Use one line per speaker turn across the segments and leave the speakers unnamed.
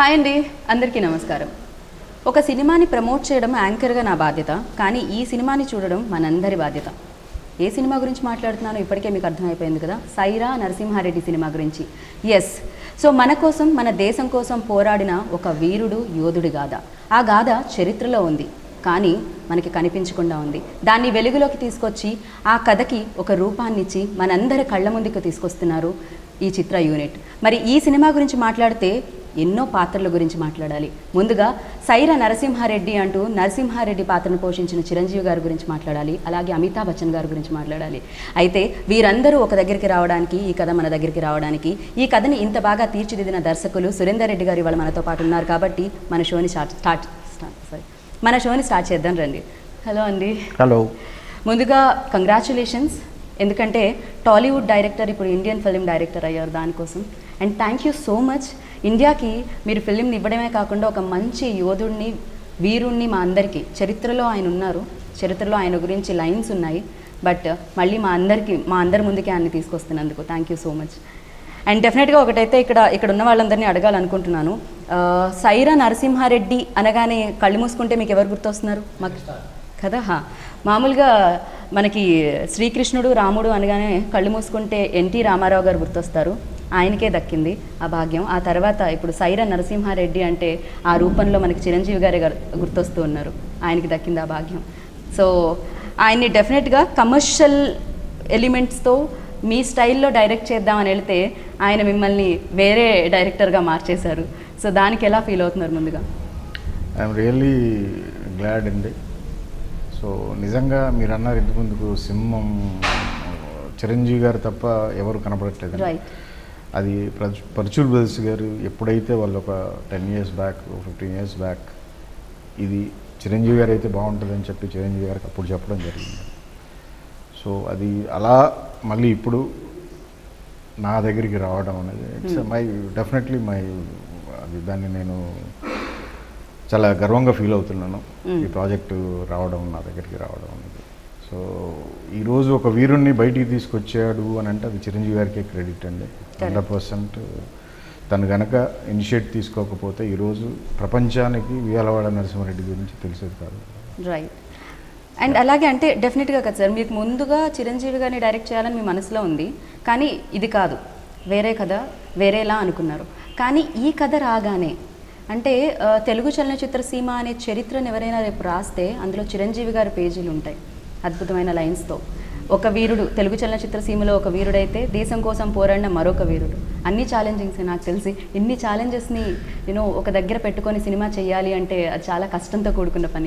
Hi అండి అందరికీ నమస్కారం ఒక సినిమాని ప్రమోట్ చేయడం యాంకర్గా నా బాధ్యత కానీ ఈ సినిమాని చూడడం మనందరి బాధ్యత ఏ సినిమా గురించి మాట్లాడుతున్నానో ఇప్పటికే మీకు అర్థమైపోయింది కదా సైరా నరసింహారెడ్డి సినిమా గురించి ఎస్ సో మన కోసం మన దేశం కోసం పోరాడిన ఒక వీరుడు యోధుడి గాథ ఆ గాథ చరిత్రలో ఉంది కానీ మనకి కనిపించకుండా ఉంది దాన్ని వెలుగులోకి తీసుకొచ్చి ఆ కథకి ఒక రూపాన్నిచ్చి మనందరి కళ్ళ ముందుకు తీసుకొస్తున్నారు ఈ చిత్ర యూనిట్ మరి ఈ సినిమా గురించి మాట్లాడితే ఎన్నో పాత్రల గురించి మాట్లాడాలి ముందుగా సైర నరసింహారెడ్డి అంటూ నరసింహారెడ్డి పాత్రను పోషించిన చిరంజీవి గారి గురించి మాట్లాడాలి అలాగే అమితాబ్ బచ్చన్ గారి గురించి మాట్లాడాలి అయితే వీరందరూ ఒక దగ్గరికి రావడానికి ఈ కథ మన దగ్గరికి రావడానికి ఈ కథని ఇంత బాగా తీర్చిదిద్దిన దర్శకులు సురేందర్ రెడ్డి గారు ఇవాళ మనతో పాటు ఉన్నారు కాబట్టి మన షోని స్టార్ట్ స్టార్ట్ స్టార్ట్ సారీ మన షోని స్టార్ట్ చేద్దాం రండి హలో అండి
హలో
ముందుగా కంగ్రాచులేషన్స్ ఎందుకంటే టాలీవుడ్ డైరెక్టర్ ఇప్పుడు ఇండియన్ ఫిలిం డైరెక్టర్ అయ్యారు దానికోసం and thank you so much ఇండియాకి మీరు ఫిలింని ఇవ్వడమే కాకుండా ఒక మంచి యోధుడిని వీరుణ్ణి మా అందరికీ చరిత్రలో ఆయన ఉన్నారు చరిత్రలో ఆయన గురించి లైన్స్ ఉన్నాయి బట్ మళ్ళీ మా అందరికీ మా అందరి ముందుకే ఆయన్ని తీసుకొస్తున్నందుకు thank you so much and డెఫినెట్గా ఒకటైతే ఇక్కడ ఇక్కడ ఉన్న వాళ్ళందరినీ అడగాలనుకుంటున్నాను ఆ, సైరా నరసింహారెడ్డి అనగానే కళ్ళు మూసుకుంటే మీకు ఎవరు గుర్తొస్తున్నారు మాకు కదా హా. మామూలుగా మనకి శ్రీకృష్ణుడు రాముడు అనగానే కళ్ళు మూసుకుంటే ఎన్టీ రామారావు గారు గుర్తొస్తారు ఆయనకే దక్కింది ఆ భాగ్యం ఆ తర్వాత ఇప్పుడు సైరా నరసింహారెడ్డి అంటే ఆ రూపంలో మనకి చిరంజీవి గారే గారు గుర్తొస్తూ ఉన్నారు ఆయనకి దక్కింది ఆ భాగ్యం సో ఆయన్ని డెఫినెట్గా కమర్షియల్ ఎలిమెంట్స్తో మీ స్టైల్లో డైరెక్ట్ చేద్దామని వెళితే ఆయన మిమ్మల్ని వేరే డైరెక్టర్గా మార్చేశారు సో దానికి ఎలా ఫీల్ అవుతున్నారు ముందుగా
ఐఎమ్ రియల్లీ గ్లాడ్ అండి సో నిజంగా మీరు అన్నారు ఇంత ముందుకు సింహం చిరంజీవి గారు తప్ప ఎవరు కనపడట్లేదు
రైట్
అది పరచు- పరచూర్ బ్రదర్స్ గారు ఎప్పుడైతే వాళ్ళు ఒక ten years back fifteen years back ఇది చిరంజీవి గారు అయితే బాగుంటుందని చెప్పి చిరంజీవి గారికి అప్పుడు చెప్పడం జరిగింది సో అది అలా మళ్ళీ ఇప్పుడు నా దగ్గరికి రావడం అనేది ఇట్స్ మై డెఫినెట్లీ మై అది దాన్ని నేను చాలా గర్వంగా ఫీల్ అవుతున్నాను
Mm.
ఈ ప్రాజెక్టు రావడం నా దగ్గరికి రావడం అనేది సో ఈరోజు ఒక వీరుణ్ణి బయటికి తీసుకొచ్చాడు అని అంటే అది చిరంజీవి గారికే క్రెడిట్ అండి హండ్రెడ్ పర్సెంట్ తను గనక ఇనిషియేట్ తీసుకోకపోతే ఈరోజు ప్రపంచానికి వియాలవాడ నరసింహారెడ్డి గురించి తెలిసేది కాదు
రైట్ అండ్ అలాగే అంటే డెఫినెట్గా కదా సార్ మీకు ముందుగా చిరంజీవి గారిని డైరెక్ట్ చేయాలని మీ మనసులో ఉంది కానీ ఇది కాదు వేరే కథ వేరేలా అనుకున్నారు కానీ ఈ కథ రాగానే అంటే ఆ, తెలుగు చలనచిత్ర సీమ అనే చరిత్రను ఎవరైనా రేపు రాస్తే అందులో చిరంజీవి గారి పేజీలు ఉంటాయి అద్భుతమైన లైన్స్తో ఒక వీరుడు తెలుగు చలనచిత్ర సీమలో ఒక వీరుడైతే దేశం కోసం పోరాడిన మరొక వీరుడు అన్ని ఛాలెంజింగ్స్ నాకు తెలిసి ఇన్ని ఛాలెంజెస్ని యూనో ఒక దగ్గర పెట్టుకొని సినిమా చేయాలి అంటే అది చాలా కష్టంతో కూడుకున్న పని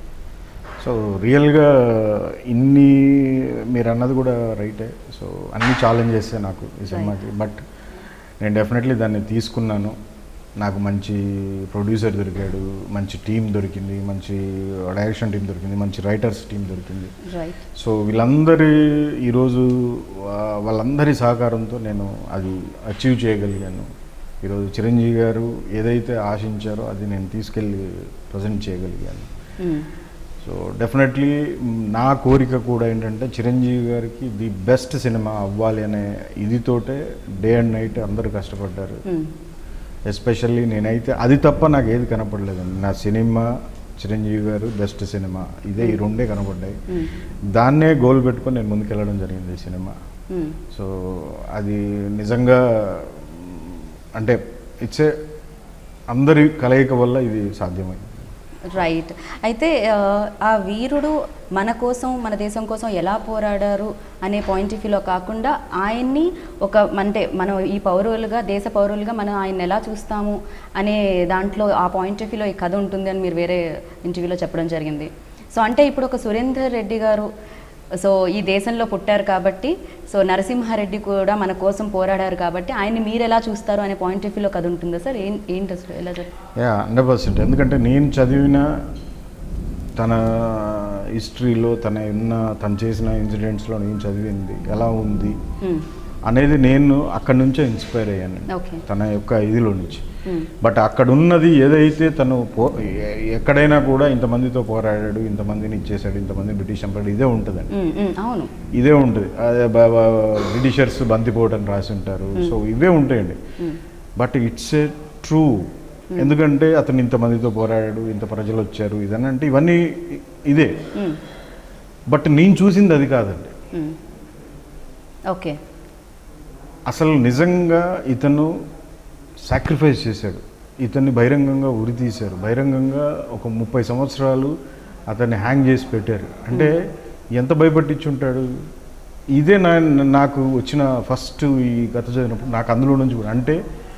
సో రియల్గా ఇన్ని మీరు అన్నది కూడా రైటే సో అన్ని ఛాలెంజెస్ నాకు ఈ సినిమాకి బట్ నేను డెఫినెట్లీ దాన్ని తీసుకున్నాను నాకు మంచి ప్రొడ్యూసర్ దొరికాడు మంచి టీం దొరికింది మంచి డైరెక్షన్ టీం దొరికింది మంచి రైటర్స్ టీం దొరికింది
రైట్
సో వీళ్ళందరి ఈరోజు వా- వాళ్ళందరి సహకారంతో నేను అది అచీవ్ చేయగలిగాను ఈరోజు చిరంజీవి గారు ఏదైతే ఆశించారో అది నేను తీసుకెళ్ళి ప్రజెంట్ చేయగలిగాను సో డెఫినెట్లీ నా కోరిక కూడా ఏంటంటే చిరంజీవి గారికి ది బెస్ట్ సినిమా అవ్వాలి అనే ఇదితోటే డే అండ్ నైట్ అందరూ కష్టపడ్డారు ఎస్పెషల్లీ నేనైతే అది తప్ప నాకు ఏది కనపడలేదండి నా సినిమా చిరంజీవి గారు బెస్ట్ సినిమా ఇదే ఈ రెండే కనపడ్డాయి దాన్నే గోల్ పెట్టుకొని నేను ముందుకెళ్ళడం జరిగింది ఈ సినిమా సో అది నిజంగా మ్, అంటే ఇట్స్ ఏ అందరి కలయిక వల్ల ఇది సాధ్యమైంది
రైట్ అయితే ఆ, ఆ వీరుడు మన కోసం మన దేశం కోసం ఎలా పోరాడారు అనే పాయింట్ ఆఫ్ వ్యూలో కాకుండా ఆయన్ని ఒక అంటే మనం ఈ పౌరులుగా దేశ పౌరులుగా మనం ఆయన ఎలా చూస్తాము అనే దాంట్లో ఆ పాయింట్ ఆఫ్ వ్యూలో ఈ కథ ఉంటుంది అని మీరు వేరే ఇంటర్వ్యూలో చెప్పడం జరిగింది సో అంటే ఇప్పుడు ఒక సురేందర్ రెడ్డి గారు సో ఈ దేశంలో పుట్టారు కాబట్టి సో నరసింహారెడ్డి కూడా మన కోసం పోరాడారు కాబట్టి ఆయన్ని మీరు ఎలా చూస్తారు అనే పాయింట్ ఆఫ్ వ్యూలో కథ ఉంటుందా సార్ ఏం ఏంటి అసలు ఎలా చెప్ప
యా హండ్రెడ్ పర్సెంట్ ఎందుకంటే నేను చదివిన తన హిస్టరీలో తన ఉన్న తను చేసిన ఇన్సిడెంట్స్లో నేను చదివింది ఎలా ఉంది అనేది నేను అక్కడి నుంచే ఇన్స్పైర్ అయ్యాను
ఓకే
తన యొక్క ఇదిలో నుంచి బట్ అక్కడ ఉన్నది ఏదైతే తను పో ఎ- ఎక్కడైనా కూడా ఇంతమందితో పోరాడాడు ఇంతమందిని ఇచ్చేసాడు ఇంతమంది బ్రిటిష్ ఎంపైర్ ఇదే ఉంటుందండి
అవును
ఇదే ఉంటుంది అదే బ- బ- బ్రిటిషర్స్ బంతిపోటు అని రాసి ఉంటారు సో ఇవే ఉంటాయండి బట్ ఇట్స్ ఏ ట్రూ ఎందుకంటే అతను ఇంతమందితో పోరాడాడు ఇంత ప్రజలు వచ్చారు ఇదని అంటే ఇవన్నీ ఇదే
మ్మ్.
బట్ నేను చూసింది అది కాదండి
మ్మ్. ఓకే
అసలు నిజంగా ఇతను సాక్రిఫైస్ చేశాడు ఇతన్ని బహిరంగంగా ఉరి తీశారు బహిరంగంగా ఒక ముప్పై సంవత్సరాలు అతన్ని హ్యాంగ్ చేసి పెట్టారు అంటే ఎంత భయపట్టించి ఉంటాడు ఇదే నా నాకు వచ్చిన ఫస్ట్ ఈ కథ చదివినప్పుడు నాకు అందులో నుంచి కూడా అంటే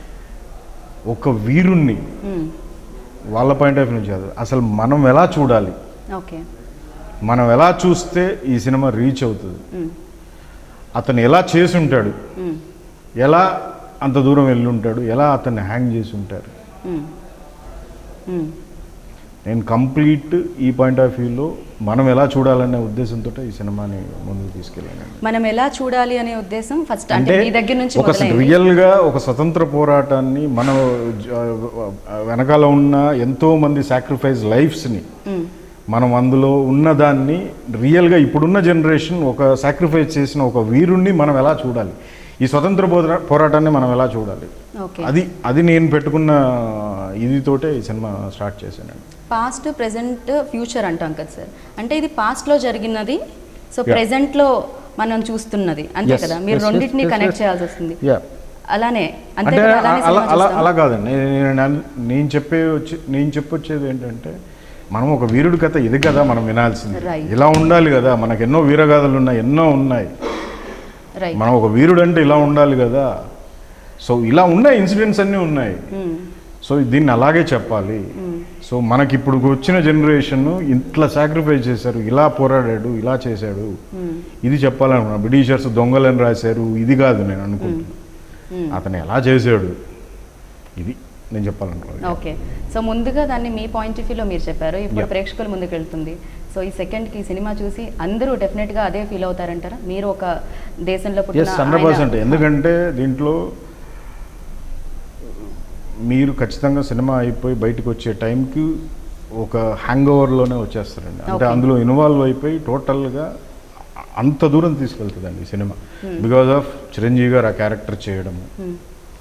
ఒక వీరుణ్ణి
మ్మ్.
వాళ్ళ పాయింట్ ఆఫ్ నుంచి కాదు అసలు మనం ఎలా చూడాలి
ఓకే
మనం ఎలా చూస్తే ఈ సినిమా రీచ్ అవుతుంది
మ్మ్.
అతను ఎలా చేసి ఉంటాడు
మ్మ్.
ఎలా అంత దూరం వెళ్ళి ఉంటాడు ఎలా అతన్ని హ్యాంగ్ చేసి ఉంటారు
మ్మ్. మ్మ్.
నేను కంప్లీట్ ఈ పాయింట్ ఆఫ్ వ్యూలో మనం ఎలా చూడాలనే ఉద్దేశంతో ఈ సినిమాని ముందుకు తీసుకెళ్ళానండి
మనం ఎలా చూడాలి అనే ఉద్దేశం ఫస్ట్ అంటే
అంటే
మీ దగ్గర నుంచి
ఒక
మొదలైంది
రియల్గా ఒక స్వతంత్ర పోరాటాన్ని మన జ- వెనకాల ఉన్న ఎంతో మంది సాక్రిఫైస్ లైఫ్స్ని
మ్మ్.
మనం అందులో ఉన్నదాన్ని రియల్గా ఇప్పుడున్న జనరేషన్ ఒక సాక్రిఫైస్ చేసిన ఒక వీరుణ్ణి మనం ఎలా చూడాలి ఈ స్వతంత్ర పోరా- పోరాటాన్ని మనం ఎలా చూడాలి
ఓకే
అది అది నేను పెట్టుకున్న ఇదితోటే ఈ సినిమా స్టార్ట్ చేశానండి
పాస్ట్ ప్రెసెంట్ ఫ్యూచర్ అంటాం కదా సార్ అంటే ఇది past లో జరిగినది సో
Yeah.
లో మనం చూస్తున్నది అంతే
Yes,
కదా మీరు
yes,
రెండింటిని
yes, yes,
కనెక్ట్
yes.
చేయాల్సి వస్తుంది
యా
అలానే అంతే
అంటే
కదా అలానే
అలా
సినిమా
అలా
చూస్తాం?
అలా కాదండి నేను- నేను నేను చెప్పే వచ్చి నేను చెప్పొచ్చేది ఏంటంటే మనం ఒక వీరుడి కథ ఇది కదా మనం వినాల్సింది
Right.
ఇలా ఉండాలి కదా మనకు ఎన్నో వీరగాథలు ఉన్నాయి ఎన్నో ఉన్నాయి
రైట్
మనం ఒక వీరుడు అంటే ఇలా ఉండాలి కదా సో ఇలా ఉన్నాయి ఇన్సిడెంట్స్ అన్నీ ఉన్నాయి సో దీన్ని అలాగే చెప్పాలి సో మనకి ఇప్పుడు వచ్చిన జనరేషన్ ఇట్లా సాక్రిఫైస్ చేశారు ఇలా పోరాడాడు ఇలా చేశాడు ఇది చెప్పాలనుకున్నా బ్రిటిషర్స్ దొంగలని రాశారు ఇది కాదు నేను అనుకుంటున్నాను అతను ఎలా చేశాడు ఇది నేను చెప్పాలనుకున్నాను
ఓకే సో ముందుగా దాన్ని మీ పాయింట్ ఆఫ్ వ్యూలో మీరు చెప్పారు ఇప్పుడు
Yeah.
ప్రేక్షకుల ముందుకు వెళ్తుంది సో ఈ సెకండ్కి ఈ సినిమా చూసి అందరూ డెఫినెట్గా అదే ఫీల్ అవుతారంటారా మీరు ఒక దేశంలో
ఎస్
పుట్టిన
హండ్రెడ్
ఆయన-
పర్సెంట్ ఎందుకంటే దీంట్లో మీరు ఖచ్చితంగా సినిమా అయిపోయి బయటకు వచ్చే టైంకి ఒక హ్యాంగ్ ఓవర్లోనే వచ్చేస్తారండి అంటే
Okay.
అందులో ఇన్వాల్వ్ అయిపోయి టోటల్గా అంత దూరం తీసుకెళ్తుందండి ఈ సినిమా బికాజ్ ఆఫ్ చిరంజీవి గారు ఆ క్యారెక్టర్ చేయడము
Hmm.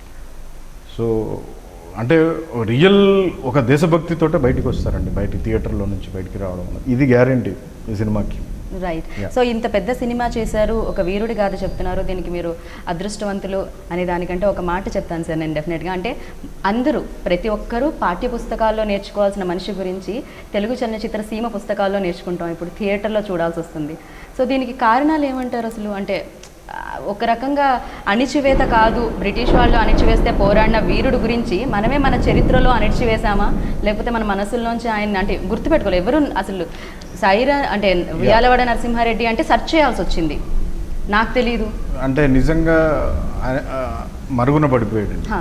సో అంటే రియల్ ఒక దేశభక్తితోటే బయటికి వస్తారండి బయట థియేటర్లో నుంచి బయటికి రావడం అన్నది. ఇది గ్యారంటీ ఈ సినిమాకి
రైట్
Yeah.
సో ఇంత పెద్ద సినిమా చేశారు ఒక వీరుడి గాథ చెప్తున్నారు దీనికి మీరు అదృష్టవంతులు అనే దానికంటే ఒక మాట చెప్తాను సార్ నేను డెఫినెట్గా అంటే అందరూ ప్రతి ఒక్కరూ పాఠ్య పుస్తకాల్లో నేర్చుకోవాల్సిన మనిషి గురించి తెలుగు చలనచిత్ర సీమ పుస్తకాల్లో నేర్చుకుంటాం ఇప్పుడు థియేటర్లో చూడాల్సి వస్తుంది సో దీనికి కారణాలు ఏమంటారు అసలు అంటే ఆ, ఒక రకంగా అణిచివేత కాదు బ్రిటిష్ వాళ్ళు అణిచివేస్తే పోరాడిన వీరుడు గురించి మనమే మన చరిత్రలో అణిచివేశామా లేకపోతే మన మనసుల్లోంచి ఆయన అంటే గుర్తుపెట్టుకోలేదు ఎవరు అసలు సైరా అంటే ఉయ్యాలవాడ నరసింహారెడ్డి అంటే సెర్చ్ చేయాల్సి వచ్చింది నాకు తెలీదు
అంటే నిజంగా ఆ- ఆ మరుగున పడిపోయాడు
హా,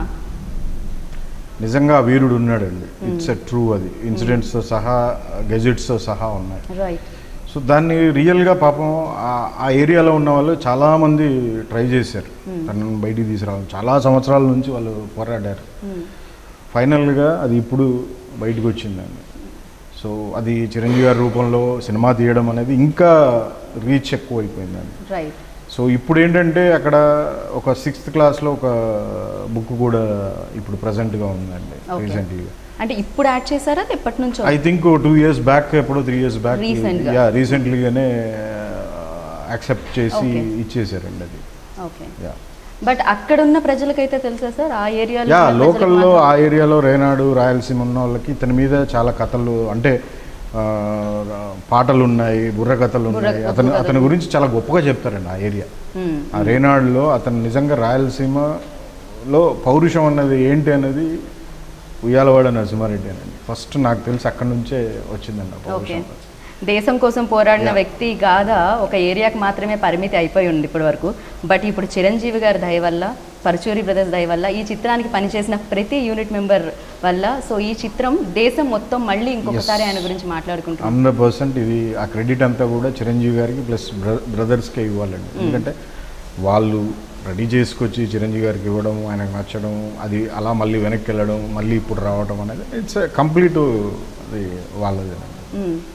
నిజంగా ఆ వీరుడు ఉన్నాడండి ఇట్స్ ఎ ట్రూ అది ఇన్సిడెంట్స్తో సహా గెజెట్స్తో సహా ఉన్నాయి
రైట్
సో దాన్ని రియల్గా పాపం ఆ- ఆ ఏరియాలో ఉన్న వాళ్ళు చాలామంది ట్రై చేశారు తనను బయటికి తీసుకురావాలి చాలా సంవత్సరాల నుంచి వాళ్ళు పోరాడారు ఫైనల్గా అది ఇప్పుడు బయటకు వచ్చిందండి సో అది చిరంజీవి గారి రూపంలో సినిమా తీయడం అనేది ఇంకా రీచ్ ఎక్కువ అయిపోయిందండి
రైట్
సో ఇప్పుడు ఏంటంటే అక్కడ ఒక సిక్స్త్ క్లాస్లో ఒక బుక్ కూడా ఇప్పుడు ప్రజెంట్గా ఉందండి
Okay.
రీసెంట్గా
అంటే ఇప్పుడు యాడ్ చేశారా ఎప్పటి నుంచో
I think two years back ఎప్పుడో త్రీ ఇయర్స్ బ్యాక్
Recent గా.
యా రీసెంట్లీగానే యాక్సెప్ట్ చేసి
Okay.
ఇచ్చేసారండి అది
ఓకే
యా
బట్ అక్కడ ఉన్న ప్రజలకైతే తెలుసా సార్ ఆ ఏరియాలో
యా
ఉన్న
లోకల్లో
ప్రజలకు
ఆ
మాత్రం-
ఏరియాలో రేనాడు రాయలసీమ ఉన్న వాళ్ళకి ఇతని మీద చాలా కథలు అంటే ఆ, పాటలు ఉన్నాయి బుర్ర కథలు
బుర్ర-
ఉన్నాయి అతను
బుర్ర
అతని
కథలు.
గురించి చాలా గొప్పగా చెప్తారండి ఆ ఏరియా
మ్మ్.
ఆ రేనాడులో అతను నిజంగా రాయలసీమలో పౌరుషం అన్నది ఏంటి అనేది ఉయ్యాలవాడ నరసింహారెడ్డి అనండి ఫస్ట్ నాకు తెలిసి అక్కడి నుంచే వచ్చిందండి ఆ
ఓకే
పౌరుషం
దేశం కోసం పోరాడిన
Yeah.
వ్యక్తి గాథ ఒక ఏరియాకి మాత్రమే పరిమితి అయిపోయి ఉంది ఇప్పటి వరకు బట్ ఇప్పుడు చిరంజీవి గారి దయ వల్ల పరచూరి బ్రదర్స్ దయ వల్ల ఈ చిత్రానికి పనిచేసిన ప్రతి యూనిట్ మెంబర్ వల్ల సో ఈ చిత్రం దేశం మొత్తం మళ్ళీ ఇంకొకసారి
Yes.
ఆయన గురించి మాట్లాడుకుంటున్నాం
హండ్రెడ్ పర్సెంట్ ఇది ఆ క్రెడిట్ అంతా కూడా చిరంజీవి గారికి ప్లస్ బ్రదర్స్కే ఇవ్వాలండి ఎందుకంటే వాళ్ళు రెడీ చేసుకొచ్చి చిరంజీవి గారికి ఇవ్వడం ఆయనకు నచ్చడం అది అలా మళ్ళీ వెనక్కి వెళ్ళడం మళ్ళీ ఇప్పుడు రావడం అనేది ఇట్స్ కంప్లీట్ అది వాళ్ళది
మ్మ్.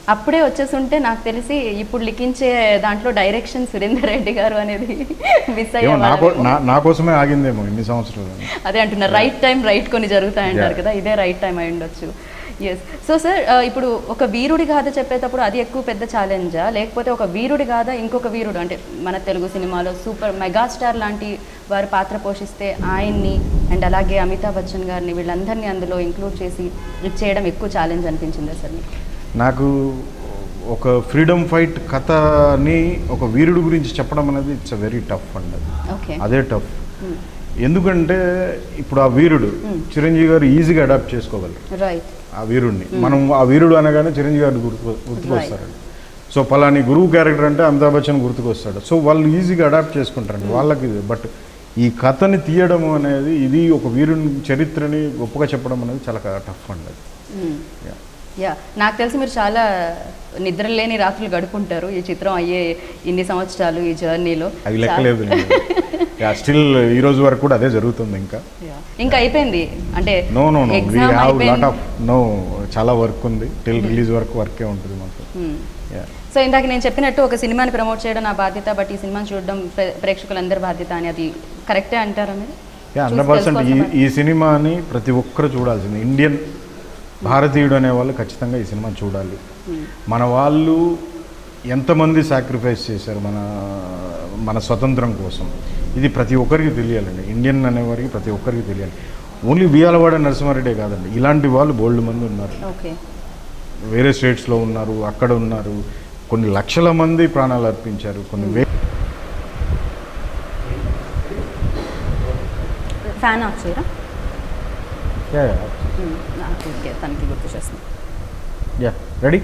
అప్పుడే వచ్చేసుంటే నాకు తెలిసి ఇప్పుడు లిఖించే దాంట్లో డైరెక్షన్ సురేందర్ రెడ్డి గారు అనేది మిస్
ఏమో నా కో-
అయ్యే
నా నా కోసమే ఆగిందేమో ఇన్ని సంవత్సరాలు
అదే అంటున్నా రైట్ టైం రైట్ కొన్ని జరుగుతాయంటారు
Yeah.
కదా ఇదే రైట్ టైం అయి ఉండొచ్చు ఎస్ సో సార్ ఇప్పుడు ఒక వీరుడి గాథ చెప్పేటప్పుడు అది ఎక్కువ పెద్ద ఛాలెంజా లేకపోతే ఒక వీరుడి గాథ ఇంకొక వీరుడు అంటే మన తెలుగు సినిమాలో సూపర్ మెగాస్టార్ లాంటి వారి పాత్ర పోషిస్తే ఆయన్ని అండ్ అలాగే అమితాబ్ బచ్చన్ గారిని వీళ్ళందరినీ అందులో ఇంక్లూడ్ చేసి ఇది చేయడం ఎక్కువ ఛాలెంజ్ అనిపించిందా సార్ మీకు
నాకు ఒక ఫ్రీడమ్ ఫైట్ కథని ఒక వీరుడు గురించి చెప్పడం అనేది ఇట్స్ అ వెరీ టఫ్ అండి అది.
ఓకే
అదే టఫ్ ఎందుకంటే ఇప్పుడు ఆ వీరుడు చిరంజీవి గారు ఈజీగా అడాప్ట్ చేసుకోగలరు
రైట్
ఆ వీరుడిని మనం ఆ వీరుడు అనగానే చిరంజీవి గారు గుర్తు గుర్తుకొస్తారు సో పలాని గురువు క్యారెక్టర్ అంటే అమితాబ్ బచ్చన్ గుర్తుకొస్తాడు సో వాళ్ళు ఈజీగా అడాప్ట్ చేసుకుంటారండి వాళ్ళకి బట్ ఈ కథని తీయడం అనేది ఇది ఒక వీరుని చరిత్రని గొప్పగా చెప్పడం అనేది చాలా టఫ్ అండి అది Yeah.
యా నాకు తెలిసి మీరు చాలా నిద్రలేని రాత్రులు గడుపుంటారు ఈ చిత్రం అయ్యే ఇన్ని సంవత్సరాలు ఈ జర్నీలో
అవి లెక్కలేదు స్టిల్ ఈ రోజు వరకు కూడా అదే జరుగుతుంది ఇంకా
ఇంకా అయిపోయింది అంటే
no no no we
exam
have lot
అయిపోయింది
ఆఫ్ నో చాలా వర్క్ ఉంది టిల్ రిలీజ్ వరకు వర్కే ఉంటుంది మాకు Yeah.
సో ఇందాక నేను చెప్పినట్టు ఒక సినిమాని ప్రమోట్ చేయడం నా బాధ్యత బట్ ఈ సినిమాని చూడడం ప్రే- ప్రేక్షకులందరి బాధ్యత అని అది కరెక్టే అంటారా మీరు
యా
చూసి
హండ్రెడ్ పర్సెంట్ ఈ
తెలుసుకోవాల్సిన
ఈ సినిమాని ప్రతి ఒక్కరు చూడాల్సింది ఇండియన్ భారతీయుడు అనే వాళ్ళు ఖచ్చితంగా ఈ సినిమా చూడాలి మన వాళ్ళు ఎంతమంది సాక్రిఫైస్ చేశారు మన మన స్వతంత్రం కోసం ఇది ప్రతి ఒక్కరికి తెలియాలండి ఇండియన్ అనేవారికి ప్రతి ఒక్కరికి తెలియాలి ఓన్లీ బియాలవాడ నరసింహారెడ్డే కాదండి ఇలాంటి వాళ్ళు బోల్డ్ మంది ఉన్నారు
ఓకే
వేరే స్టేట్స్లో ఉన్నారు అక్కడ ఉన్నారు కొన్ని లక్షల మంది ప్రాణాలు అర్పించారు కొన్ని వే
ఫ్యాన్ ఆఫ్ చేయరా
యా
మ్మ్. నాకు ఓకే తనకి గుర్తు చేస్తుంది
యా రెడీ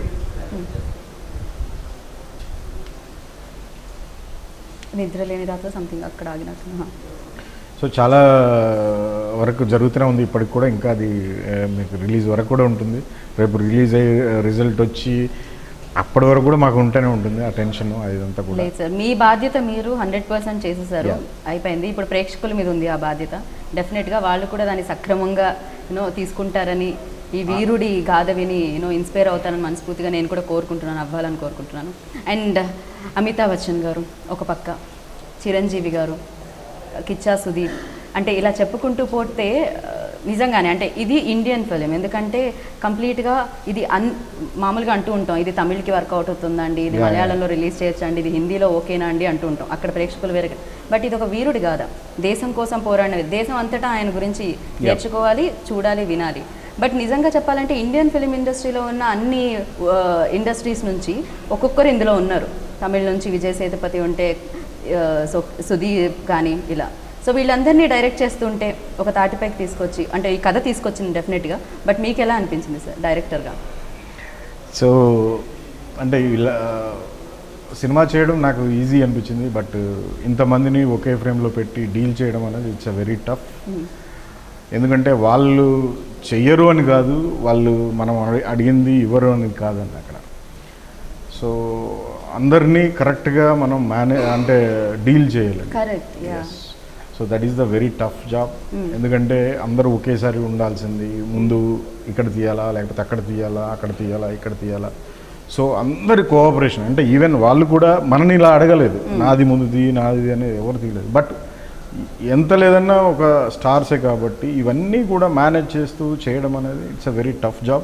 నిద్ర లేని రాత్రి సంథింగ్ అక్కడ ఆగినట్టు హా.
సో చాలా వరకు జరుగుతూనే ఉంది ఇప్పటికి కూడా ఇంకా అది ఆ, మీకు రిలీజ్ వరకు కూడా ఉంటుంది రేపు రిలీజ్ అయ్యే రిజల్ట్ వచ్చి అప్పటి వరకు కూడా మాకు ఉంటూనే ఉంటుంది ఆ టెన్షన్ అదంతా కూడా
లేదు సార్ మీ బాధ్యత మీరు హండ్రెడ్ పర్సెంట్ చేసేసారు
Yeah.
అయిపోయింది ఇప్పుడు ప్రేక్షకుల మీద ఉంది ఆ బాధ్యత డెఫినెట్గా వాళ్ళు కూడా దాన్ని సక్రమంగా యూనో తీసుకుంటారని ఈ వీరుడి గాథ విని యూనో ఇన్స్పైర్ అవుతారని మనస్ఫూర్తిగా నేను కూడా కోరుకుంటున్నాను అవ్వాలని కోరుకుంటున్నాను అండ్ అమితాబ్ బచ్చన్ గారు ఒక పక్క చిరంజీవి గారు కిచ్చా సుదీప్ అంటే ఇలా చెప్పుకుంటూ పోతే ఆ, నిజంగానే అంటే ఇది ఇండియన్ ఫిలిం ఎందుకంటే కంప్లీట్గా ఇది అన్ మామూలుగా అంటూ ఉంటాం ఇది తమిళ్కి వర్కౌట్ అవుతుందండి ఇది
Yeah, yeah.
మలయాళంలో రిలీజ్ చేయొచ్చండి ఇది హిందీలో ఓకేనా అండి అంటూ ఉంటాం అక్కడ ప్రేక్షకులు వేరే బట్ ఇది ఒక వీరుడు కాదా దేశం కోసం పోరాడినది దేశం అంతటా ఆయన గురించి నేర్చుకోవాలి చూడాలి వినాలి బట్ నిజంగా చెప్పాలంటే ఇండియన్ ఫిలిం ఇండస్ట్రీలో ఉన్న అన్ని ఇండస్ట్రీస్ నుంచి ఒక్కొక్కరు ఇందులో ఉన్నారు తమిళ నుంచి విజయ్ సేతుపతి ఉంటే ఆ, సో సుదీప్ కానీ ఇలా సో వీళ్ళందరినీ డైరెక్ట్ చేస్తుంటే ఒక తాటిపైకి తీసుకొచ్చి అంటే ఈ కథ తీసుకొచ్చింది డెఫినెట్గా బట్ మీకు ఎలా అనిపించింది సార్ డైరెక్టర్గా
సో అంటే ఇలా సినిమా చేయడం నాకు ఈజీ అనిపించింది బట్ ఇంతమందిని ఒకే ఫ్రేమ్లో పెట్టి డీల్ చేయడం అనేది ఇట్స్ అ వెరీ టఫ్ ఎందుకంటే వాళ్ళు చెయ్యరు అని కాదు వాళ్ళు మనం అడి- అడిగింది ఇవ్వరు అని కాదండి అక్కడ సో అందరినీ కరెక్ట్గా మనం మేనే అంటే డీల్ చేయాలి
correct yeah
so that is the very tough job ఎందుకంటే అందరూ ఒకేసారి ఉండాల్సింది ముందు ఇక్కడ తీయాలా లేకపోతే అక్కడ తీయాలా అక్కడ తీయాలా ఇక్కడ తీయాలా సో అందరి కోఆపరేషన్ అంటే ఈవెన్ వాళ్ళు కూడా మనని ఇలా అడగలేదు నాది ముందు తీ నాది అనేది ఎవరు తీయలేదు బట్ ఎంత లేదన్నా ఒక స్టార్సే కాబట్టి ఇవన్నీ కూడా మేనేజ్ చేస్తూ చేయడం అనేది it's a very tough job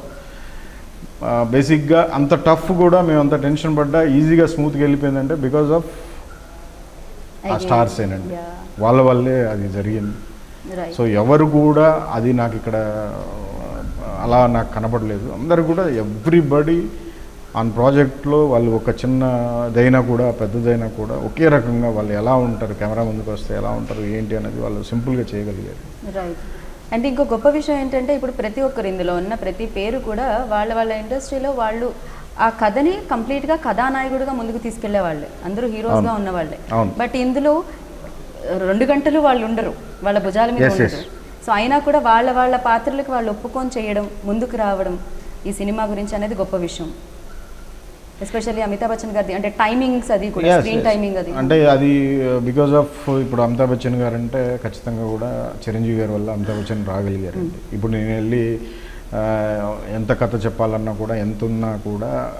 బేసిక్గా అంత టఫ్ కూడా మేము అంత టెన్షన్ పడ్డా ఈజీగా స్మూత్గా వెళ్ళిపోయిందంటే because of uh
Again,
stars ఏనండి
yeah.
వాళ్ళ వల్లే అది జరిగింది
రైట్
సో ఎవరు కూడా అది నాకు ఇక్కడ అలా నాకు కనపడలేదు అందరు కూడా ఎవ్రీబడి ఆన్ ప్రాజెక్ట్లో వాళ్ళు ఒక చిన్నదైనా కూడా పెద్దదైనా కూడా ఒకే రకంగా వాళ్ళు ఎలా ఉంటారు కెమెరా ముందుకు వస్తే ఎలా ఉంటారు ఏంటి అనేది వాళ్ళు సింపుల్గా చేయగలిగారు
రైట్ అంటే ఇంకో గొప్ప విషయం ఏంటంటే ఇప్పుడు ప్రతి ఒక్కరు ఇందులో ఉన్న ప్రతి పేరు కూడా వాళ్ళ వాళ్ళ ఇండస్ట్రీలో వాళ్ళు ఆ కథని కంప్లీట్గా కథానాయకుడిగా ముందుకు తీసుకెళ్లే వాళ్ళే అందరూ హీరోస్గా
అవును.
ఉన్న వాళ్ళే
అవును.
బట్ ఇందులో రెండు గంటలు వాళ్ళు ఉండరు వాళ్ళ భుజాల మీద
Yes,
ఉండరు
yes.
సో అయినా కూడా వాళ్ళ వాళ్ళ పాత్రలకు వాళ్ళు ఒప్పుకొని చేయడం ముందుకు రావడం ఈ సినిమా గురించి అనేది గొప్ప విషయం ఎస్పెషల్లీ అమితాబ్ బచ్చన్ గారిది అంటే టైమింగ్స్ అది కూడా
Yes,
స్క్రీన్
yes.
టైమింగ్ అది
అంటే అది బికాజ్ ఆఫ్ ఇప్పుడు అమితాబ్ బచ్చన్ గారు అంటే ఖచ్చితంగా కూడా చిరంజీవి గారి వల్ల అమితాబ్ బచ్చన్ రాగలిగారు ఇప్పుడు నేను వెళ్ళి ఆ, ఎంత కథ చెప్పాలన్నా కూడా ఎంత ఉన్నా కూడా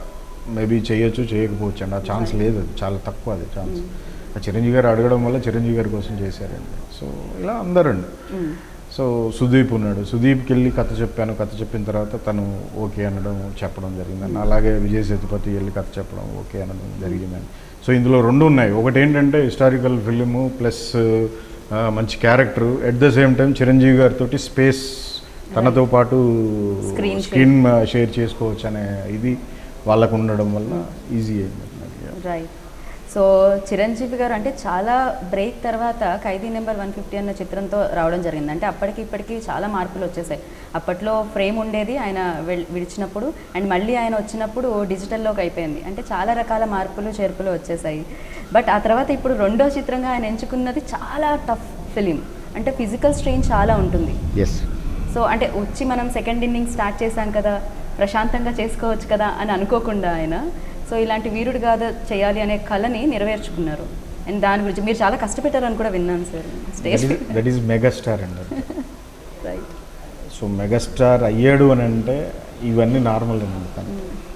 మేబీ చేయొచ్చు చేయకపోవచ్చు అండి ఆ ఛాన్స్ లేదు అది చాలా తక్కువ అది ఛాన్స్ చిరంజీవి గారు అడగడం వల్ల చిరంజీవి గారి కోసం చేశారండి సో ఇలా అందరండి
మ్మ్.
సో సుదీప్ ఉన్నాడు సుదీప్కి వెళ్ళి కథ చెప్పాను కథ చెప్పిన తర్వాత తను ఓకే అనడం చెప్పడం జరిగిందని అలాగే విజయ్ సేతుపతి వెళ్ళి కథ చెప్పడం ఓకే అనడం జరిగిందని సో ఇందులో రెండు ఉన్నాయి ఒకటి ఏంటంటే హిస్టారికల్ ఫిలిము ప్లస్ మంచి character at the same time Chiranjeevi గారితో స్పేస్ తనతో పాటు
Screen
స్క్రీన్ షేర్ చేసుకోవచ్చు అనే ఇది వాళ్ళకు ఉండడం వల్ల ఈజీ అయింది నాకు.
రైట్ సో చిరంజీవి గారు అంటే చాలా బ్రేక్ తర్వాత ఖైదీ నెంబర్ వన్ ఫిఫ్టీ అన్న చిత్రంతో రావడం జరిగింది అంటే అప్పటికి ఇప్పటికి చాలా మార్పులు వచ్చేసాయి అప్పట్లో ఫ్రేమ్ ఉండేది ఆయన వెళ్- విడిచినప్పుడు అండ్ మళ్ళీ ఆయన వచ్చినప్పుడు డిజిటల్లోకి అయిపోయింది అంటే చాలా రకాల మార్పులు చేర్పులు వచ్చేసాయి బట్ ఆ తర్వాత ఇప్పుడు రెండో చిత్రంగా ఆయన ఎంచుకున్నది చాలా టఫ్ ఫిలిం అంటే ఫిజికల్ స్ట్రెయిన్ చాలా ఉంటుంది
ఎస్
సో అంటే వచ్చి మనం సెకండ్ ఇన్నింగ్ స్టార్ట్ చేశాం కదా ప్రశాంతంగా చేసుకోవచ్చు కదా అని అనుకోకుండా ఆయన సో ఇలాంటి వీరుడు గాథ చేయాలి అనే కళని నెరవేర్చుకున్నారు అండ్ దాని గురించి మీరు చాలా కష్టపెట్టారని కూడా విన్నాను sir stage
that is megastar అండి
రైట్
సో మెగాస్టార్ అయ్యాడు అని అంటే ఇవన్నీ నార్మల్ అండి తను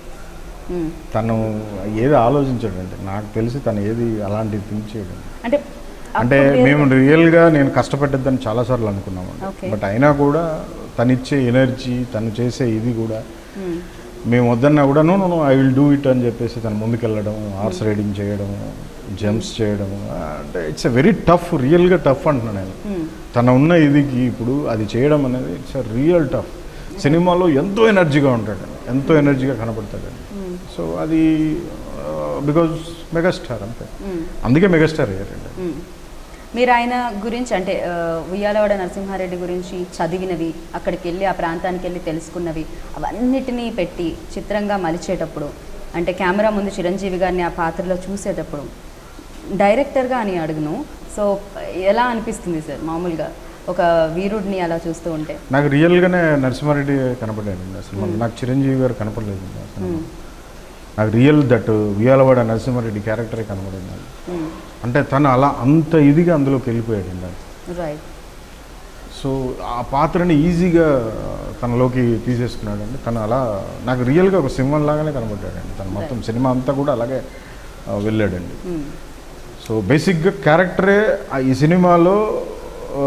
తను ఏది ఆలోచించాడండి నాకు తెలిసి తను ఏది అలాంటివి థింక్ చేయడం
అంటే
అంటే
అప్పుడు వేరే-
మేము రియల్గా నేను కష్టపెట్టద్దని చాలాసార్లు అనుకున్నామండి
Okay.
బట్ అయినా కూడా తను ఇచ్చే ఎనర్జీ తను చేసే ఇది కూడా
మ్మ్.
మేము వద్దన్నా కూడా no no I will do it అని చెప్పేసి తను ముందుకెళ్ళడం హార్స్ రైడింగ్ చేయడం జంప్స్ చేయడం అంటే ఇట్స్ ఎ వెరీ టఫ్ రియల్గా టఫ్ అంటున్నాను నేను
మ్మ్.
తన ఉన్న ఇదికి ఇప్పుడు అది చేయడం అనేది ఇట్స్ ఎ రియల్ టఫ్ సినిమాలో ఎంతో ఎనర్జీగా ఉంటాడు ఎంతో ఎనర్జీగా కనపడతాడు
మ్మ్.
సో అది బికాజ్ మెగాస్టార్ అంతే
మ్మ్.
అందుకే మెగాస్టార్ అయ్యారండి
మ్మ్. మీరు ఆయన గురించి అంటే ఆ, ఉయ్యాలవాడ నరసింహారెడ్డి గురించి చదివినవి అక్కడికి వెళ్ళి ఆ ప్రాంతానికి వెళ్ళి తెలుసుకున్నవి అవన్నిటినీ పెట్టి చిత్రంగా మలిచేటప్పుడు అంటే కెమెరా ముందు చిరంజీవి గారిని ఆ పాత్రలో చూసేటప్పుడు డైరెక్టర్గా అని అడుగును సో ఎలా అనిపిస్తుంది సార్ మామూలుగా ఒక వీరుడిని అలా చూస్తూ ఉంటే
నాకు రియల్గానే నరసింహారెడ్డి కనపడారండి అసలు మళ్ళీ నాకు చిరంజీవి గారు కనపడలేదండి అసలు
మ్మ్.
నాకు రియల్ దట్ ఉయ్యాలవాడ నరసింహారెడ్డి క్యారెక్టరే కనపడింది నాకు.
మ్మ్.
అంటే తను అలా అంత ఇదిగా అందులోకి వెళ్ళిపోయాడండి నాకు.
రైట్
సో ఆ పాత్రని ఈజీగా తనలోకి తీసేసుకున్నాడండి తను అలా నాకు రియల్గా ఒక సింహం లాగానే కనబడ్డాడండి తను మొత్తం సినిమా అంతా కూడా అలాగే ఆ, వెళ్ళాడండి
మ్మ్.
సో బేసిక్గా క్యారెక్టరే ఆ ఈ సినిమాలో ఆ,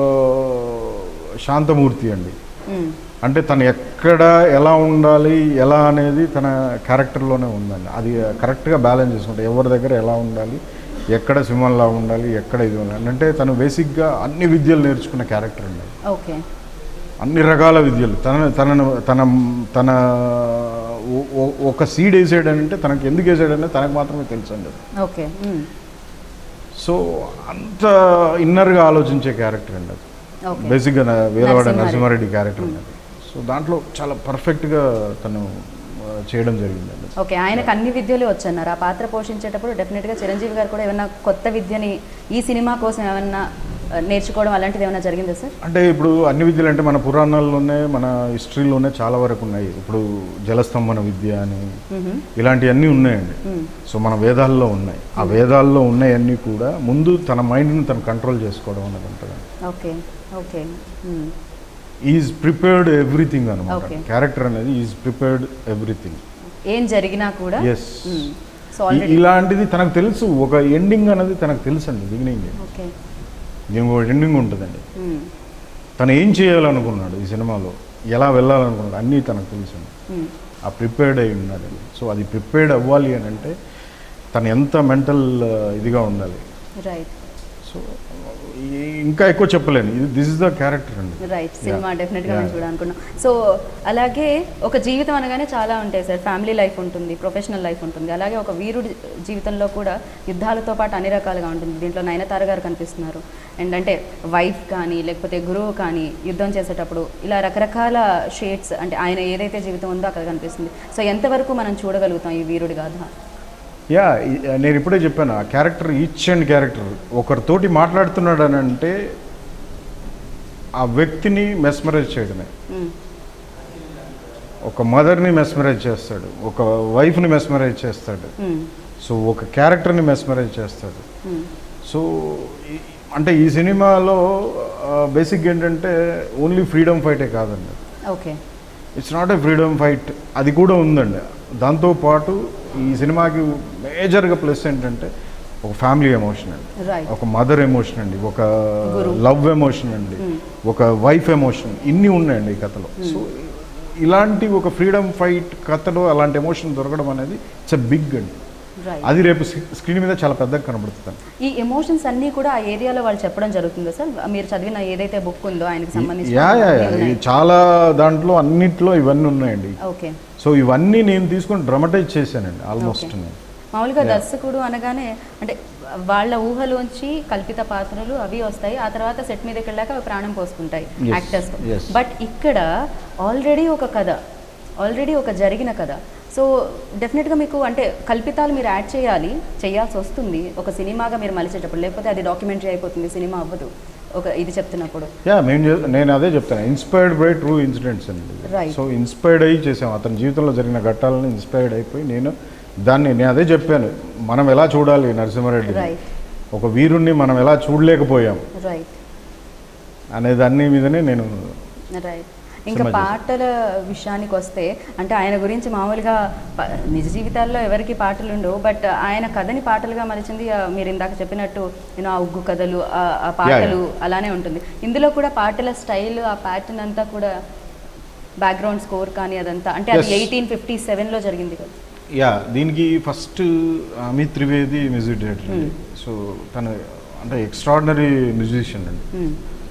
శాంతమూర్తి అండి
మ్మ్.
అంటే తను ఎక్కడ ఎలా ఉండాలి ఎలా అనేది తన క్యారెక్టర్లోనే ఉందండి అది కరెక్ట్గా బ్యాలెన్స్ చేసుకుంటే ఎవరి దగ్గర ఎలా ఉండాలి ఎక్కడ సింహంలా ఉండాలి ఎక్కడ ఇది ఉండాలి అంటే తను బేసిక్గా అన్ని విద్యలు నేర్చుకున్న క్యారెక్టర్ అండి
ఓకే
అన్ని రకాల విద్యలు తన తనను తన తన ఓ- ఓ- ఒక సీడ్ వేసాడంటే తనకు ఎందుకు వేసాడనే తనకు మాత్రమే తెలుసు అండి
ఓకే మ్మ్.
సో అంత ఇన్నర్గా ఆలోచించే క్యారెక్టర్ అండి అది
ఓకే
బేసిక్గా నా- వేదవాడ
నరసింహారెడ్డి.
నరసింహారెడ్డి క్యారెక్టర్ అండి అది సో దాంట్లో చాలా పర్ఫెక్ట్గా తను ఆ, చేయడం జరిగిందండి
ఓకే ఆయనకు అన్ని విద్యలు వచ్చన్నారు ఆ పాత్ర పోషించేటప్పుడు డెఫినెట్గా చిరంజీవి గారు కూడా ఏమైనా కొత్త విద్యని ఈ సినిమా కోసం ఏమన్నా ఆ, నేర్చుకోవడం అలాంటిది ఏమైనా జరిగిందా సార్
అంటే ఇప్పుడు అన్ని విద్యలు అంటే మన పురాణాల్లోనే మన హిస్టరీలోనే చాలా వరకు ఉన్నాయి ఇప్పుడు జలస్తంభన విద్య అని
మ్మ్.
ఇలాంటివన్నీ ఉన్నాయండి
మ్మ్.
సో మన వేదాల్లో ఉన్నాయి ఆ వేదాల్లో ఉన్నాయన్నీ కూడా ముందు తన మైండ్ని తను కంట్రోల్ చేసుకోవడం అనేది ఉంటుంది
okay okay hmm.
Is prepared everything అనమాట
Okay.
క్యారెక్టర్ అనేది ఈజ్ ప్రిపేర్డ్ ఎవ్రీథింగ్
ఏం జరిగినా కూడా
ఎస్
మ్మ్. సో ఆల్రెడీ
ఇలాంటిది తనకు తెలుసు ఒక ఎండింగ్ అనేది తనకు తెలుసు అండి బిగినింగ్
ఓకే
దీనికి ఒక ఎండింగ్ ఉంటుందండి
మ్మ్.
తను ఏం చేయాలనుకున్నాడు ఈ సినిమాలో ఎలా వెళ్ళాలనుకున్నాడు అన్నీ తనకు తెలుసు
మ్మ్.
ఆ ప్రిపేర్డ్ అయి ఉన్నాడండి సో అది ప్రిపేర్డ్ అవ్వాలి అని అంటే తను ఎంత మెంటల్ ఇదిగా ఉండాలి
రైట్
సో ఈ- ఇంకా ఎక్కువ చెప్పలేను ఇది దిస్ ఇస్ ద క్యారెక్టర్ అండి
రైట్ సినిమా
Yeah.
డెఫినెట్గా
Yeah.
మేము చూడాలనుకున్నాం సో అలాగే ఒక జీవితం అనగానే చాలా ఉంటాయి సార్ ఫ్యామిలీ లైఫ్ ఉంటుంది ప్రొఫెషనల్ లైఫ్ ఉంటుంది అలాగే ఒక వీరుడి జీవితంలో కూడా యుద్ధాలతో పాటు అన్ని రకాలుగా ఉంటుంది దీంట్లో నయనతార గారు కనిపిస్తున్నారు అండ్ అంటే వైఫ్ కానీ లేకపోతే గురువు కానీ యుద్ధం చేసేటప్పుడు ఇలా రకరకాల షేడ్స్ అంటే ఆయన ఏదైతే జీవితం ఉందో అక్కడ కనిపిస్తుంది సో ఎంతవరకు మనం చూడగలుగుతాం ఈ వీరుడి గాథ
యా ఈ- నేను ఇప్పుడే చెప్పాను ఆ క్యారెక్టర్ ఈచ్ అండ్ క్యారెక్టర్ ఒకరితోటి మాట్లాడుతున్నాడు అని అంటే ఆ వ్యక్తిని మెస్మరైజ్ చేయడమే
మ్మ్.
ఒక మదర్ని మెస్మరైజ్ చేస్తాడు ఒక వైఫ్ని మెస్మరైజ్ చేస్తాడు
మ్మ్.
సో ఒక క్యారెక్టర్ని మెస్మరైజ్ చేస్తాడు
మ్మ్.
సో ఈ- అంటే ఈ సినిమాలో బేసిక్ ఏంటంటే ఓన్లీ ఫ్రీడమ్ ఫైటే కాదండి
okay
it's not a freedom fight అది కూడా ఉందండి దాంతోపాటు ఈ సినిమాకి మేజర్గా ప్లస్ ఏంటంటే ఒక ఫ్యామిలీ ఎమోషన్ అండి
రైట్
ఒక మదర్ ఎమోషన్ అండి ఒక
గురువు.
లవ్ ఎమోషన్ అండి ఒక వైఫ్ ఎమోషన్ ఇన్ని ఉన్నాయండి ఈ కథలో సో ఇలాంటి ఒక ఫ్రీడమ్ ఫైట్ కథలో అలాంటి ఎమోషన్ దొరకడం అనేది ఇట్స్ ఎ బిగ్ అండి
రైట్
అది రేపు స్క్రీన్ మీద చాలా పెద్దగా కనబడుతుంది
ఈ ఎమోషన్స్ అన్నీ కూడా ఆ ఏరియాలో వాళ్ళు చెప్పడం జరుగుతుందా సార్ మీరు చదివిన ఏదైతే బుక్ ఉందో ఆయనకి సంబంధించి
యా యా యా ఈ చాలా దాంట్లో అన్నిట్లో ఇవన్నీ ఉన్నాయండి
ఓకే
సో ఇవన్నీ నేను తీసుకొని డ్రమటైజ్ చేశానండి ఆల్మోస్ట్
Okay.
నేను
మామూలుగా దర్శకుడు అనగానే అంటే వాళ్ళ ఊహలోంచి కల్పిత పాత్రలు అవి వస్తాయి ఆ తర్వాత సెట్ మీదకి వెళ్ళాక అవి ప్రాణం పోసుకుంటాయి
Yes,
యాక్టర్స్
yes.
బట్ ఇక్కడ ఆల్రెడీ ఒక కథ ఆల్రెడీ ఒక జరిగిన కథ సో డెఫినెట్గా మీకు అంటే కల్పితాలు మీరు యాడ్ చేయాలి చేయాల్సి వస్తుంది ఒక సినిమాగా మీరు మలిచేటప్పుడు లేకపోతే అది డాక్యుమెంటరీ అయిపోతుంది సినిమా అవ్వదు ఒక ఇది చెప్తున్నప్పుడు
యా మేము చే- నేను అదే చెప్తాను ఇన్స్పైర్డ్ బై ట్రూ ఇన్సిడెంట్స్ అండి
Right.
సో ఇన్స్పైర్డ్ అయ్యి చేసాం అతని జీవితంలో జరిగిన ఘట్టాలను ఇన్స్పైర్డ్ అయిపోయి నేను దాన్ని నేను అదే చెప్పాను మనం ఎలా చూడాలి నరసింహారెడ్డి
రైట్
ఒక వీరుణ్ణి మనం ఎలా చూడలేకపోయాం
రైట్
అనే దాని మీదనే నేను
రైట్ ఇంకా
సినిమా
పాటల విషయానికి వస్తే అంటే ఆయన గురించి మామూలుగా ప- నిజ జీవితాల్లో ఎవరికి పాటలు ఉండవు బట్ ఆయన కథని పాటలుగా మలిచింది ఆ, మీరు ఇందాక చెప్పినట్టు నేను ఆ ఉగ్గు కథలు ఆ- ఆ పాటలు అలానే ఉంటుంది ఇందులో కూడా పాటల స్టైల్ ఆ ప్యాటర్న్ అంతా కూడా బ్యాక్గ్రౌండ్ స్కోర్ కానీ అదంతా అంటే అది
Yes.
ఎయిటీన్ ఫిఫ్టీ సెవెన్లో జరిగింది కదా
యా దీనికి first Amit Trivedi music director అండి సో తను అంటే ఎక్స్ట్రాడినరీ మ్యూజిషియన్ అండి
Hmm.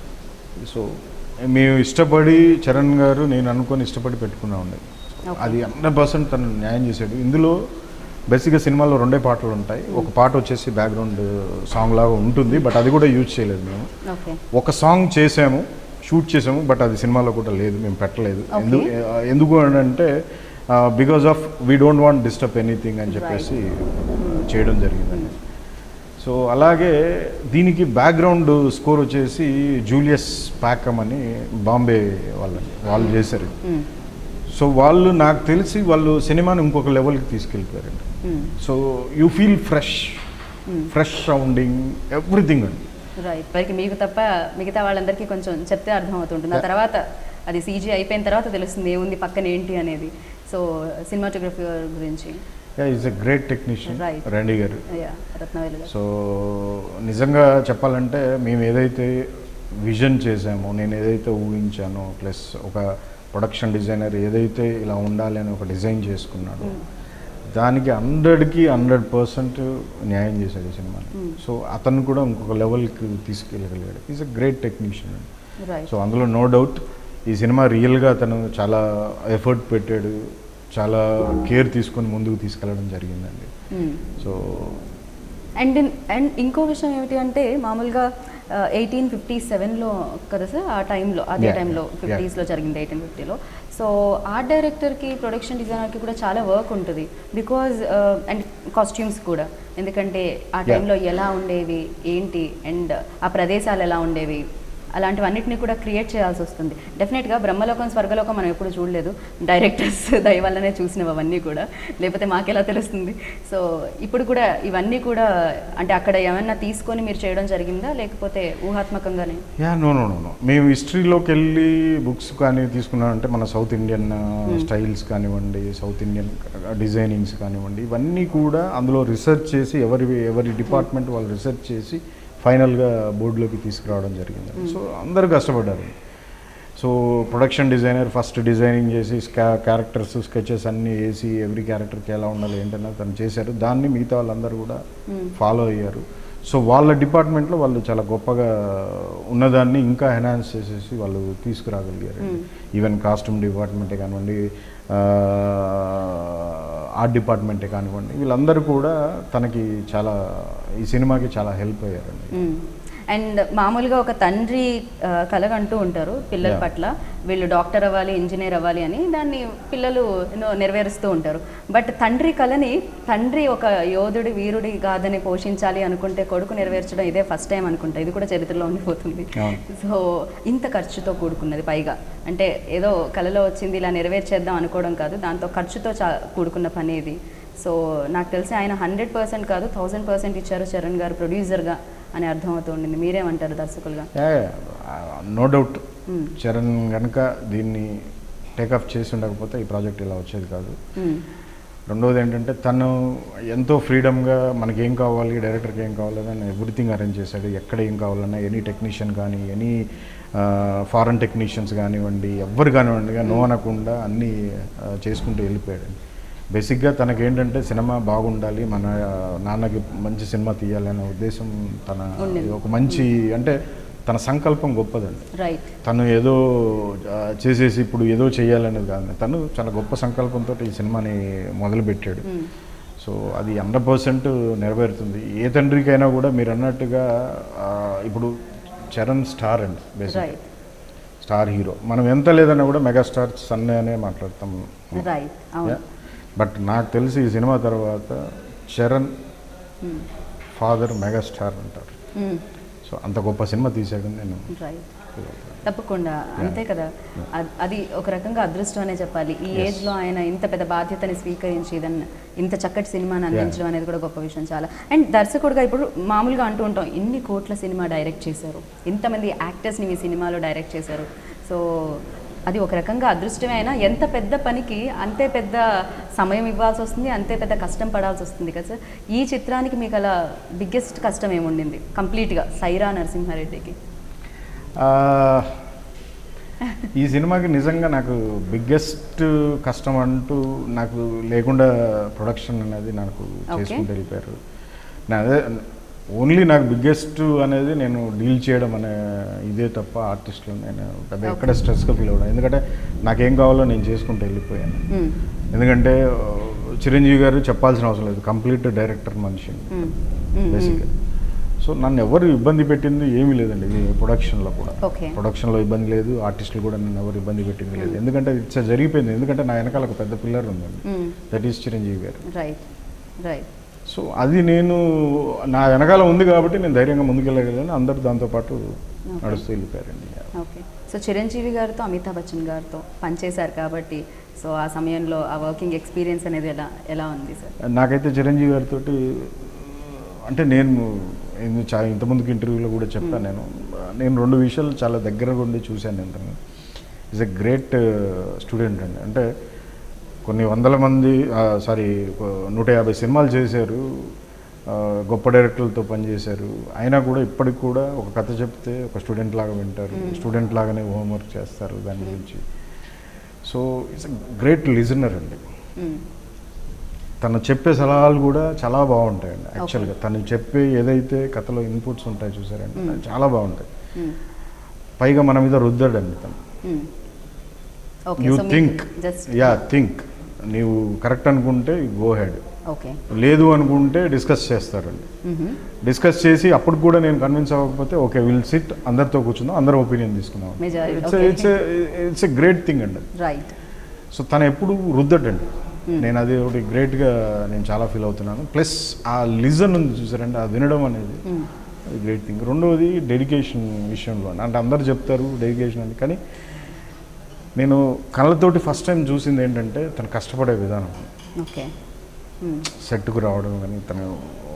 సో మేము ఇష్టపడి చరణ్ గారు నేను అనుకొని ఇష్టపడి పెట్టుకున్నామండి
Okay.
అది హండ్రెడ్ పర్సెంట్ తను న్యాయం చేశాడు ఇందులో బేసిక్గా సినిమాలో రెండే పాటలు ఉంటాయి ఒక పాట వచ్చేసి బ్యాక్గ్రౌండ్ సాంగ్ లాగా ఉంటుంది బట్ అది కూడా యూజ్ చేయలేదు మేము
ఓకే
ఒక సాంగ్ చేసాము షూట్ చేసాము బట్ అది సినిమాలో కూడా లేదు మేము పెట్టలేదు
Okay.
ఎందుకు ఎందుకు అని అంటే because of we don't want disturb anything అని చెప్పేసి చేయడం జరిగిందండి సో అలాగే దీనికి బ్యాక్గ్రౌండ్ స్కోర్ వచ్చేసి జూలియస్ ప్యాకమ్ అని బాంబే వాళ్ళని వాళ్ళు చేశారు
Hmm.
సో వాళ్ళు నాకు తెలిసి వాళ్ళు సినిమాని ఇంకొక లెవెల్కి తీసుకెళ్ళిపోయారండి
Hmm.
So you feel fresh
Hmm.
Fresh sounding everything అండి
రైట్ పైకి మీకు తప్ప మిగతా వాళ్ళందరికీ కొంచెం చెప్తే అర్థమవుతుంటుంది ఆ తర్వాత అది సీజీ అయిపోయిన తర్వాత తెలుస్తుంది ఏముంది పక్కన ఏంటి అనేది సో సినిమాటోగ్రఫీ గురించి
is a great technician
Right.
రండి గారు
యా రత్నవేలు గారు
సో నిజంగా చెప్పాలంటే మేము ఏదైతే విజన్ చేసామో నేను ఏదైతే ఊహించానో ప్లస్ ఒక ప్రొడక్షన్ డిజైనర్ ఏదైతే ఇలా ఉండాలి అని ఒక డిజైన్ చేసుకున్నాడో దానికి హండ్రెడ్కి హండ్రెడ్ పర్సెంట్ న్యాయం చేశాడు ఈ సినిమాని
Hmm.
సో అతను కూడా ఇంకొక లెవెల్కి తీసుకెళ్ళగలిగాడు ఈజ్ అ గ్రేట్ టెక్నీషియన్ అండి
రైట్
సో అందులో నో డౌట్ ఈ సినిమా రియల్గా అతను చాలా ఎఫర్ట్ పెట్టాడు చాలా కేర్ తీసుకొని ముందుకు తీసుకెళ్ళడం జరిగిందండి సో
అండ్ అండ్ ఇంకో విషయం ఏమిటి అంటే మామూలుగా ఎయిటీన్ ఫిఫ్టీ సెవెన్లో కదా సార్ ఆ టైంలో అదే
Yeah,
టైంలో
yeah.
ఫిఫ్టీస్లో జరిగింది ఎయిటీన్ ఫిఫ్టీలో సో ఆర్ట్ డైరెక్టర్కి ప్రొడక్షన్ డిజైనర్కి కూడా చాలా వర్క్ ఉంటుంది బికాజ్ అండ్ కాస్ట్యూమ్స్ కూడా ఎందుకంటే ఆ
Yeah.
టైంలో ఎలా ఉండేవి ఏంటి అండ్ ఆ ప్రదేశాలు ఎలా ఉండేవి అలాంటివన్నిటిని కూడా క్రియేట్ చేయాల్సి వస్తుంది డెఫినెట్గా బ్రహ్మలోకం స్వర్గలోకం మనం ఎప్పుడు చూడలేదు డైరెక్టర్స్ దయ వల్లనే చూసినవి అవన్నీ కూడా లేకపోతే మాకెలా తెలుస్తుంది సో ఇప్పుడు కూడా ఇవన్నీ కూడా అంటే అక్కడ ఏమన్నా తీసుకొని మీరు చేయడం జరిగిందా లేకపోతే ఊహాత్మకంగానే
yeah no no no no మేము హిస్టరీలోకి వెళ్ళి బుక్స్ కానీ తీసుకున్నామంటే మన సౌత్ ఇండియన్ స్టైల్స్ కానివ్వండి సౌత్ ఇండియన్ డిజైనింగ్స్ కానివ్వండి ఇవన్నీ కూడా అందులో రీసెర్చ్ చేసి ఎవరి ఎవరి డిపార్ట్మెంట్ వాళ్ళు రీసెర్చ్ చేసి ఫైనల్గా బోర్డులోకి తీసుకురావడం జరిగింది సో అందరూ కష్టపడ్డారు so production designer first designing చేసి క్యారెక్టర్స్ స్కెచెస్ అన్నీ వేసి ఎవ్రీ క్యారెక్టర్కి ఎలా ఉండాలి ఏంటన్నది తను చేశారు దాన్ని మిగతా వాళ్ళందరూ కూడా
Hmm.
ఫాలో అయ్యారు సో వాళ్ళ డిపార్ట్మెంట్లో వాళ్ళు చాలా గొప్పగా ఉన్నదాన్ని ఇంకా ఎన్హాన్స్ చేసేసి వాళ్ళు తీసుకురాగలిగారు
Hmm.
ఈవెన్ కాస్ట్యూమ్ డిపార్ట్మెంటే కానివ్వండి ఆర్ట్ డిపార్ట్మెంటే కానివ్వండి వీళ్ళందరూ కూడా తనకి చాలా ఈ సినిమాకి చాలా హెల్ప్ అయ్యారండి
అండ్ మామూలుగా ఒక తండ్రి ఆ, కలగంటూ ఉంటారు పిల్లల
Yeah.
పట్ల వీళ్ళు డాక్టర్ అవ్వాలి ఇంజనీర్ అవ్వాలి అని దాన్ని పిల్లలు ఎన్నో నెరవేరుస్తూ ఉంటారు బట్ తండ్రి కలని తండ్రి ఒక యోధుడి వీరుడి గాథని పోషించాలి అనుకుంటే కొడుకు నెరవేర్చడం ఇదే ఫస్ట్ టైం అనుకుంటా ఇది కూడా చరిత్రలో ఉండిపోతుంది
అవును.
సో ఇంత ఖర్చుతో కూడుకున్నది పైగా అంటే ఏదో కలలో వచ్చింది ఇలా నెరవేర్చేద్దాం అనుకోవడం కాదు దాంతో ఖర్చుతో చా కూడుకున్న పని ఇది సో నాకు తెలిసి ఆయన హండ్రెడ్ పర్సెంట్ కాదు థౌజండ్ పర్సెంట్ ఇచ్చారు చరణ్ గారు ప్రొడ్యూసర్గా అని అర్థమవుతుండింది మీరేమంటారు దర్శకులుగా
నో డౌట్
Hmm.
చరణ్ కనుక దీన్ని టేకప్ చేసి ఉండకపోతే ఈ ప్రాజెక్ట్ ఇలా వచ్చేది కాదు
మ్మ్.
రెండోది ఏంటంటే తను ఎంతో ఫ్రీడమ్గా మనకి ఏం కావాలి డైరెక్టర్కి ఏం కావాలని ఎవ్రీథింగ్ అరేంజ్ చేశాడు ఎక్కడ ఏం కావాలన్నా ఎనీ టెక్నీషియన్ కానీ ఎనీ ఫారెన్ టెక్నీషియన్స్ కానివ్వండి ఎవ్వరు కానివ్వండి నో అనకుండా అన్నీ ఆ, చేసుకుంటూ వెళ్ళిపోయాడు బేసిక్గా తనకేంటంటే సినిమా బాగుండాలి మన నాన్నకి మంచి సినిమా తీయాలి అనే ఉద్దేశం తన
ఉండింది.
ఒక మంచి అంటే తన సంకల్పం గొప్పదండి
రైట్
తను ఏదో ఆ, చేసేసి ఇప్పుడు ఏదో చేయాలనేది కాదు తను చాలా గొప్ప సంకల్పంతో ఈ సినిమాని మొదలుపెట్టాడు
మ్మ్.
సో అది హండ్రెడ్ పర్సెంట్ నెరవేరుతుంది ఏ తండ్రికైనా కూడా మీరు అన్నట్టుగా ఆ, ఇప్పుడు చరణ్ స్టార్ అండి బేసిక్
రైట్
స్టార్ హీరో మనం ఎంత లేదన్నా కూడా మెగాస్టార్ సన్ అనే మాట్లాడతాం
రైట్ అవును
బట్ నాకు తెలిసి ఈ సినిమా తర్వాత చరణ్
మ్మ్.
ఫాదర్ మెగాస్టార్ అంటారు
మ్మ్.
సో అంత గొప్ప సినిమా తీసాడని నేను
రైట్
feel అవుతాను.
తప్పకుండా అంతే కదా అద్- అది ఒక రకంగా అదృష్టం అనే చెప్పాలి ఈ
Yes.
ఏజ్లో ఆయన ఇంత పెద్ద బాధ్యతని స్వీకరించి ఇదన్న ఇంత చక్కటి సినిమాని అందించడం అనేది కూడా గొప్ప విషయం చాలా అండ్ దర్శకుడుగా ఇప్పుడు మామూలుగా అంటూ ఉంటాం ఇన్ని కోట్ల సినిమా డైరెక్ట్ చేశారు ఇంతమంది యాక్టర్స్ని మీ సినిమాలో డైరెక్ట్ చేశారు సో అది ఒక రకంగా అదృష్టమే అయినా ఎంత పెద్ద పనికి అంతే పెద్ద సమయం ఇవ్వాల్సి వస్తుంది అంతే పెద్ద కష్టం పడాల్సి వస్తుంది కదా సార్ ఈ చిత్రానికి మీకు అలా బిగ్గెస్ట్ కష్టం ఏముండింది కంప్లీట్గా సైరా నరసింహారెడ్డికి
ఆ, ఈ సినిమాకి నిజంగా నాకు బిగ్గెస్ట్ కష్టం అంటూ నాకు లేకుండా ప్రొడక్షన్ అనేది నాకు చేసుకుంటూ వెళ్ళిపోయారు నా అదే ఓన్లీ నాకు బిగ్గెస్ట్ అనేది నేను డీల్ చేయడం అనే ఇదే తప్ప ఆర్టిస్ట్లో నేను పెద్ద ఎక్కడ స్ట్రెస్గా ఫీల్ అవ్వడం ఎందుకంటే నాకేం కావాలో నేను చేసుకుంటూ వెళ్ళిపోయాను
మ్మ్.
ఎందుకంటే ఆ, చిరంజీవి గారు చెప్పాల్సిన అవసరం లేదు కంప్లీట్ డైరెక్టర్ మనిషి
మ్మ్. మ్మ్.
బేసిక్గా సో నన్ను ఎవరు ఇబ్బంది పెట్టింది ఏమీ లేదండి ఇది ప్రొడక్షన్లో కూడా
Okay.
ప్రొడక్షన్లో ఇబ్బంది లేదు ఆర్టిస్టులు కూడా నన్ను ఎవరు ఇబ్బంది పెట్టింది లేదు ఎందుకంటే ఇట్స్ జరిగిపోయింది ఎందుకంటే నా వెనకాల ఒక పెద్ద పిల్లర్ ఉందండి
మ్మ్.
దట్ ఈస్ చిరంజీవి గారు
రైట్ రైట్
సో అది నేను నా వెనకాల ఉంది కాబట్టి నేను ధైర్యంగా ముందుకెళ్ళగలను అందరూ దాంతోపాటు నడుస్తూ వెళ్ళిపోయారండి
ఓకే సో చిరంజీవి గారితో అమితాబ్ బచ్చన్ గారితో పనిచేశారు కాబట్టి సో ఆ సమయంలో ఆ వర్కింగ్ ఎక్స్పీరియన్స్ అనేది ఎలా ఎలా ఉంది సార్
నాకైతే చిరంజీవి గారితో అంటే నేను నేను చా ఇంతకుముందుకు ఇంటర్వ్యూలో కూడా చెప్పాను నేను నేను రెండు విషయాలు చాలా దగ్గరగా ఉండి చూశాను నేను ఈజ్ ఎ గ్రేట్ స్టూడెంట్ అండి అంటే కొన్ని వందల మంది సారీ నూట యాభై సినిమాలు చేశారు ఆ, గొప్ప డైరెక్టర్లతో పనిచేశారు అయినా కూడా ఇప్పటికి కూడా ఒక కథ చెప్తే ఒక స్టూడెంట్ లాగా వింటారు స్టూడెంట్ లాగానే హోంవర్క్ చేస్తారు దాని గురించి సో ఇట్స్ గ్రేట్ లిజనర్ అండి
మ్మ్.
తను చెప్పే సలహాలు కూడా చాలా బాగుంటాయండి యాక్చువల్గా తను చెప్పే ఏదైతే కథలో ఇన్పుట్స్ ఉంటాయి చూసారండి
Mm.
అది చాలా బాగుంటాయి
మ్మ్.
పైగా మన మీద రుద్దాడండి తను
hmm. Okay
you
so
think
just
yeah think నీవు కరెక్ట్ అనుకుంటే గో హెడ్
ఓకే
లేదు అనుకుంటే డిస్కస్ చేస్తారండి
మ్మ్.
డిస్కస్ చేసి అప్పుడు కూడా నేను కన్విన్స్ అవ్వకపోతే ఓకే విల్ సిట్ అందరితో కూర్చుందాం అందరం ఒపీనియన్ తీసుకుందాం
Majority,
it's
okay.
It's it's a great thing అండి
రైట్
సో తను ఎప్పుడు రుద్దటండి నేను అది ఒకటి గ్రేట్గా నేను చాలా ఫీల్ అవుతున్నాను ప్లస్ ఆ లిజన్ ఉంది చూసారండి ఆ వినడం అనేది
మ్మ్.
అది గ్రేట్ థింగ్ రెండవది డెడికేషన్ విషయంలో అంటే అందరు చెప్తారు డెడికేషన్ అని కానీ నేను కళ్ళతోటి ఫస్ట్ టైం చూసింది ఏంటంటే తను కష్టపడే విధానం
ఓకే మ్మ్.
సెట్కు రావడం కానీ తను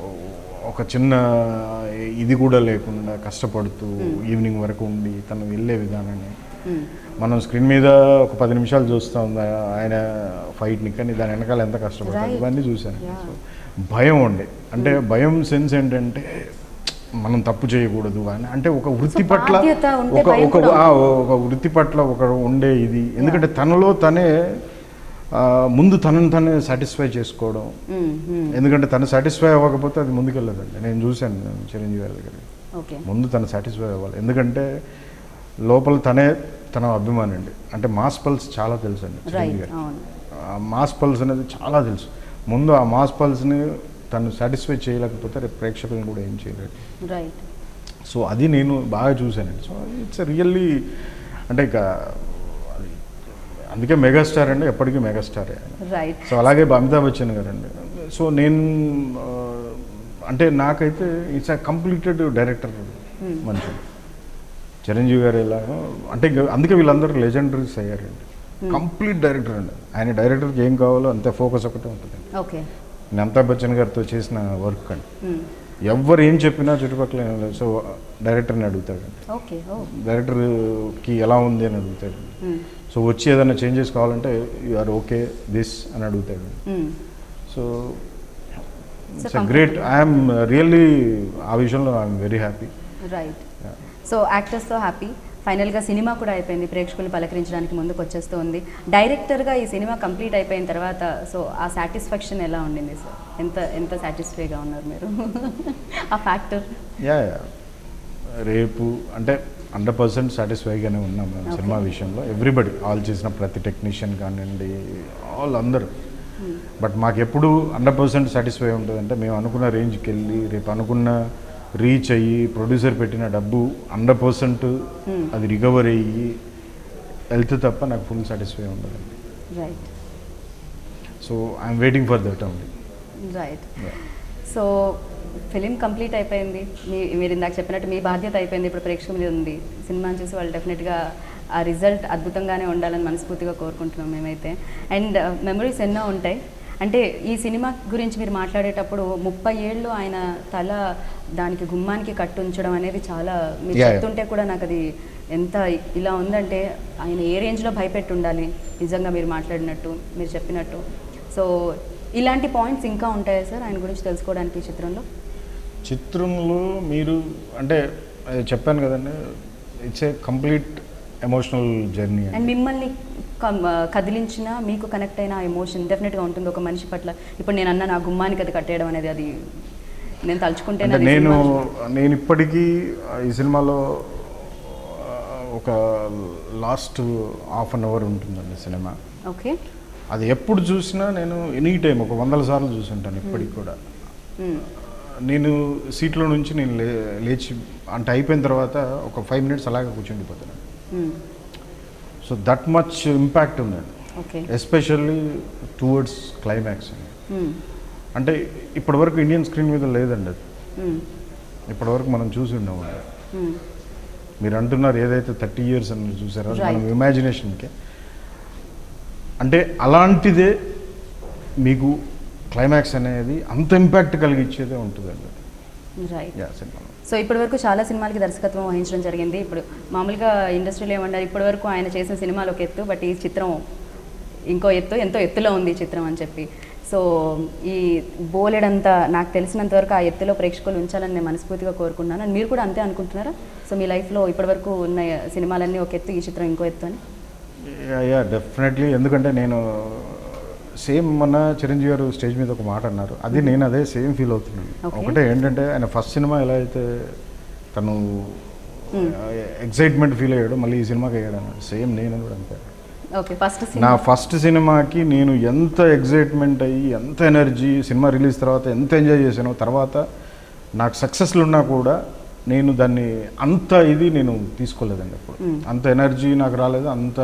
ఒక చిన్న ఇది కూడా లేకుండా కష్టపడుతూ ఈవినింగ్ వరకు ఉండి తను వెళ్ళే విధానాన్ని
మ్మ్.
మనం స్క్రీన్ మీద ఒక పది నిమిషాలు చూస్తూ ఉంది ఆయన ఫైట్ని కానీ దాని వెనకాల ఎంత కష్టపడతారు
Right.
ఇవన్నీ చూశాను
Yeah.
సో భయం ఉండే అంటే భయం సెన్స్ ఏంటంటే మనం తప్పు చేయకూడదు అని అంటే ఒక వృత్తి
So,
పట్ల
బాధ్యత ఉంటే
ఒక
భయం
ఒక
కూడా
ఆ, ఒక వృత్తి పట్ల ఒక ఉండే ఇది ఎందుకంటే తనలో తనే ఆ, ముందు తనని తనే సాటిస్ఫై చేసుకోవడం
మ్మ్. మ్మ్.
ఎందుకంటే తను సాటిస్ఫై అవ్వకపోతే అది ముందుకెళ్ళదండి నేను చూశాను నేను చిరంజీవి గారి దగ్గర
ఓకే
ముందు తను సాటిస్ఫై అవ్వాలి ఎందుకంటే లోపల తనే తన అభిమాని అండి అంటే మాస్ పల్స్ చాలా తెలుసు అండి చిరంజీవి
రైట్
గారికి.
అవును
ఆ మాస్ పల్స్ అనేది చాలా తెలుసు ముందు ఆ మాస్ పల్స్ని తను సాటిస్ఫై చేయలేకపోతే రేపు ప్రేక్షకులను కూడా ఏం చేయలేడు
రైట్
సో అది నేను బాగా చూశానండి సో ఇట్స్ రియల్లీ అంటే ఇక అది అందుకే మెగాస్టార్ అండి ఎప్పటికీ మెగాస్టారే ఆయన
రైట్
సో అలాగే అమితాబ్ బచ్చన్ గారు అండి సో నేను ఆ, అంటే నాకైతే ఇట్స్ అ కంప్లీటెడ్ డైరెక్టర్ మనుషులు చిరంజీవి గారు ఎలాగో అంటే ఇంక అందుకే వీళ్ళందరూ లెజెండరీస్ అయ్యారండి కంప్లీట్ డైరెక్టర్ అండి ఆయన డైరెక్టర్కి ఏం కావాలో అంతే ఫోకస్ ఒకటే ఉంటుంది
ఓకే
నేను అమితాబ్ బచ్చన్ గారితో చేసిన వర్క్ అండి
మ్మ్.
ఎవరు ఏం చెప్పినా చుట్టుపక్కల ఏం లేదు. సో డైరెక్టర్ని అడుగుతాడండి
ఓకే ఓ
డైరెక్టర్కి ఎలా ఉంది అని అడుగుతాడు
మ్మ్.
సో సో వచ్చి ఏదైనా చేంజెస్ కావాలంటే యు ఆర్ ఓకే దిస్ అని అడుగుతాడు so it's
comfortable.
Great I'm really ఆ విషయంలో I'm very happy
right so యాక్టర్స్తో హ్యాపీ ఫైనల్గా సినిమా కూడా అయిపోయింది ప్రేక్షకులు పలకరించడానికి ముందుకు వచ్చేస్తూ ఉంది డైరెక్టర్గా ఈ సినిమా కంప్లీట్ అయిపోయిన తర్వాత సో ఆ సాటిస్ఫాక్షన్ ఎలా ఉండింది సార్ ఎంత ఎంత సాటిస్ఫైగా ఉన్నారు మీరు ఆ ఫ్యాక్టర్
యా రేపు అంటే హండ్రెడ్ పర్సెంట్ సాటిస్ఫైగానే ఉన్నాం మేము
Okay.
సినిమా విషయంలో ఎవ్రీబడి ఆల్ చేసిన ప్రతి టెక్నీషియన్ కానివ్వండి ఆల్ అందరూ బట్ మాకు ఎప్పుడు హండ్రెడ్ పర్సెంట్ సాటిస్ఫై ఉంటుంది అంటే మేము అనుకున్న రేంజ్కి వెళ్ళి రేపు అనుకున్న రీచ్ అయ్యి ప్రొడ్యూసర్ పెట్టిన డబ్బు హండ్రెడ్ పర్సెంట్
Hmm.
అది రికవర్ అయ్యి వెళ్తే తప్ప నాకు ఫుల్ సాటిస్ఫై ఉండదండి
right
so I'm waiting for that only
right so film complete అయిపోయింది మీ మీరు ఇందాక చెప్పినట్టు మీ బాధ్యత అయిపోయింది ఇప్పుడు ప్రేక్షకుల మీద ఉంది సినిమాని చూసి వాళ్ళు డెఫినెట్గా ఆ రిజల్ట్ అద్భుతంగానే ఉండాలని మనస్ఫూర్తిగా కోరుకుంటున్నాం మేమైతే అండ్ మెమరీస్ ఎన్నో ఉంటాయి అంటే ఈ సినిమా గురించి మీరు మాట్లాడేటప్పుడు ముప్పై ఏళ్ళు ఆయన తల దానికి గుమ్మానికి కట్టు ఉంచడం అనేది చాలా మీరు
Yeah, yeah.
చెప్తుంటే కూడా నాకు అది ఎంత ఇలా ఉందంటే ఆయన ఏ రేంజ్లో భయపెట్టి ఉండాలి నిజంగా మీరు మాట్లాడినట్టు మీరు చెప్పినట్టు సో ఇలాంటి పాయింట్స్ ఇంకా ఉంటాయా సార్ ఆయన గురించి తెలుసుకోవడానికి ఈ చిత్రంలో
చిత్రంలో మీరు అంటే అది చెప్పాను కదండి it's a complete emotional journey
and మిమ్మల్ని కం- కదిలించిన మీకు కనెక్ట్ అయిన ఎమోషన్ డెఫినెట్గా ఉంటుంది ఒక మనిషి పట్ల ఇప్పుడు నేను అన్న నా గుమ్మానికి అది కట్టేయడం అనేది అది నేను తలుచుకుంటే
అంటే నేను నేను ఇప్పటికీ ఈ సినిమాలో ఆ, ఒక లాస్ట్ హాఫ్ అన్ అవర్ ఉంటుందండి సినిమా
ఓకే
అది ఎప్పుడు చూసినా నేను ఎనీ టైం ఒక వందల సార్లు చూసుంటాను ఇప్పటికి కూడా నేను సీట్లో నుంచి నేను లే లేచి అంటే అయిపోయిన తర్వాత ఒక ఫైవ్ మినిట్స్ అలాగే కూర్చుండిపోతాను సో దట్ మచ్ ఇంపాక్ట్ ఉందండి
ఓకే
ఎస్పెషల్లీ టువర్డ్స్ క్లైమాక్స్ అంటే ఇప్పటివరకు ఇండియన్ స్క్రీన్ మీద లేదండి అది ఇప్పటివరకు మనం చూసి ఉన్నాము మీరు అంటున్నారు ఏదైతే థర్టీ ఇయర్స్ అని చూసారో అది మనం
Right.
ఇమాజినేషన్కి అంటే అలాంటిదే మీకు క్లైమాక్స్ అనేది అంత ఇంపాక్ట్ కలిగించేదే ఉంటుందండి
రైట్
యా సినిమాలో
సో ఇప్పటివరకు చాలా సినిమాలకి దర్శకత్వం వహించడం జరిగింది ఇప్పుడు మామూలుగా ఇండస్ట్రీలో ఏమన్నారు ఇప్పటివరకు ఆయన చేసిన సినిమాలు ఒక ఎత్తు బట్ ఈ చిత్రం ఇంకో ఎత్తు ఎంతో ఎత్తులో ఉంది ఈ చిత్రం అని చెప్పి సో ఈ బోలెడంత నాకు తెలిసినంత వరకు ఆ ఎత్తులో ప్రేక్షకులు ఉంచాలని నేను మనస్ఫూర్తిగా కోరుకున్నాను అండ్ మీరు కూడా అంతే అనుకుంటున్నారా సో మీ లైఫ్లో ఇప్పటివరకు ఉన్న సినిమాలన్నీ ఒక ఎత్తు ఈ చిత్రం ఇంకో ఎత్తు అని
యా యా డెఫినెట్లీ ఎందుకంటే నేను సేమ్ మొన్న చిరంజీవి గారు స్టేజ్ మీద ఒక మాట అన్నారు అది నేను అదే సేమ్ ఫీల్ అవుతున్నాను
Okay.
ఒకటే ఏంటంటే ఆయన ఫస్ట్ సినిమా ఎలా అయితే తను ఎక్సైట్మెంట్ ఫీల్ అయ్యాడు మళ్ళీ ఈ సినిమాకి అయ్యాడు అన్నాడు సేమ్ నేను కూడా అంతే
ఓకే ఫస్ట్
నా
సినిమా
ఫస్ట్ సినిమాకి నేను ఎంత ఎగ్జైట్మెంట్ అయ్యి ఎంత ఎనర్జీ సినిమా రిలీజ్ తర్వాత ఎంత ఎంజాయ్ చేశానో తర్వాత నాకు సక్సెస్లు ఉన్నా కూడా నేను దాన్ని అంత ఇది నేను తీసుకోలేదండి అప్పుడు
Mm.
అంత ఎనర్జీ నాకు రాలేదు అంత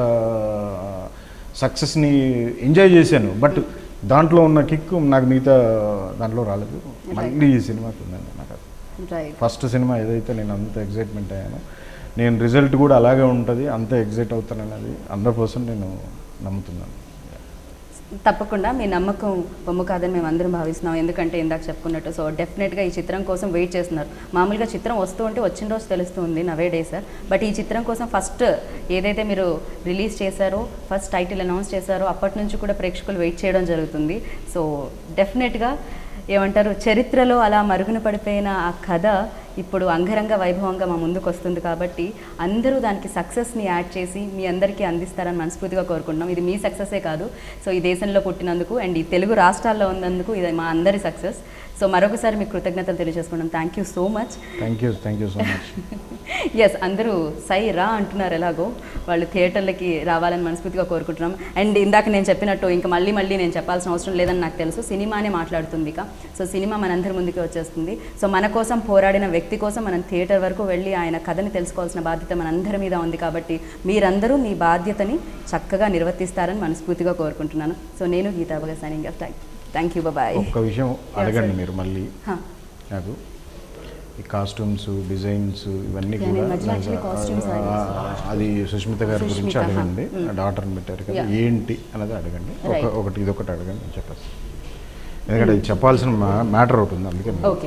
సక్సెస్ని ఎంజాయ్ చేశాను బట్ దాంట్లో ఉన్న కిక్ నాకు మిగతా దాంట్లో రాలేదు మళ్ళీ ఈ సినిమాకి ఉందండి నాకు అది.
రైట్
ఫస్ట్ సినిమా ఏదైతే నేను అంత ఎగ్జైట్మెంట్ అయ్యానో నేను రిజల్ట్ కూడా అలాగే ఉంటుంది అంత ఎగ్జైట్ అవుతానన్నది హండ్రెడ్ పర్సెంట్ నేను నమ్ముతున్నాను
తప్పకుండా మీ నమ్మకం బొమ్మ కాదని మేము అందరం భావిస్తున్నాం ఎందుకంటే ఇందాక చెప్పుకున్నట్టు సో డెఫినెట్గా ఈ చిత్రం కోసం వెయిట్ చేస్తున్నారు మామూలుగా చిత్రం వస్తూ ఉంటే వచ్చిన రోజు తెలుస్తుంది నవే డే సార్ బట్ ఈ చిత్రం కోసం ఫస్ట్ ఏదైతే మీరు రిలీజ్ చేశారో ఫస్ట్ టైటిల్ అనౌన్స్ చేశారో అప్పటి నుంచి కూడా ప్రేక్షకులు వెయిట్ చేయడం జరుగుతుంది సో డెఫినెట్గా ఏమంటారు చరిత్రలో అలా మరుగున పడిపోయిన ఆ కథ ఇప్పుడు అంగరంగ వైభవంగా మా ముందుకు వస్తుంది కాబట్టి అందరూ దానికి సక్సెస్ని యాడ్ చేసి మీ అందరికీ అందిస్తారని మనస్ఫూర్తిగా కోరుకుంటున్నాం ఇది మీ సక్సెసే కాదు సో ఈ దేశంలో పుట్టినందుకు అండ్ ఈ తెలుగు రాష్ట్రాల్లో ఉన్నందుకు ఇది మా అందరి సక్సెస్ సో మరొకసారి మీకు కృతజ్ఞతలు తెలియజేసుకున్నాం thank you so much
thank you thank you so much
yes అందరూ సై రా అంటున్నారు ఎలాగో వాళ్ళు థియేటర్లకి రావాలని మనస్ఫూర్తిగా కోరుకుంటున్నాం అండ్ ఇందాక నేను చెప్పినట్టు ఇంకా మళ్ళీ మళ్ళీ నేను చెప్పాల్సిన అవసరం లేదని నాకు తెలుసు సినిమానే మాట్లాడుతుంది ఇక సో సినిమా మనందరి ముందుకు వచ్చేస్తుంది సో మన కోసం పోరాడిన వ్యక్తి కోసం మనం థియేటర్ వరకు వెళ్ళి ఆయన కథని తెలుసుకోవాల్సిన బాధ్యత మనందరి మీద ఉంది కాబట్టి మీరందరూ మీ బాధ్యతని చక్కగా నిర్వర్తిస్తారని మనస్ఫూర్తిగా కోరుకుంటున్నాను సో నేను గీతాబగా signing off thank you bye
ఒక్క విషయం అడగండి మీరు మళ్ళీ నాకు ఈ కాస్ట్యూమ్స్ డిజైన్స్ ఇవన్నీ
Yeah,
కూడా
నేను మధ్యలో
నాకు,
actually costumes
ఆ,
అడిగాను.
అది సుష్మిత గారి గురించి
సుష్మిత,
అడగండి
huh. Mm.
డాక్టర్ని పెట్టారు కదా
Yeah.
ఏంటి అన్నది అడగండి ఒక
Right.
ఒకటి ఇది ఒకటి అడగండి చెప్పేసి ఎందుకంటే ఇది చెప్పాల్సిన మ్యాటర్ ఒకటి ఉంది అందుకే
ఓకే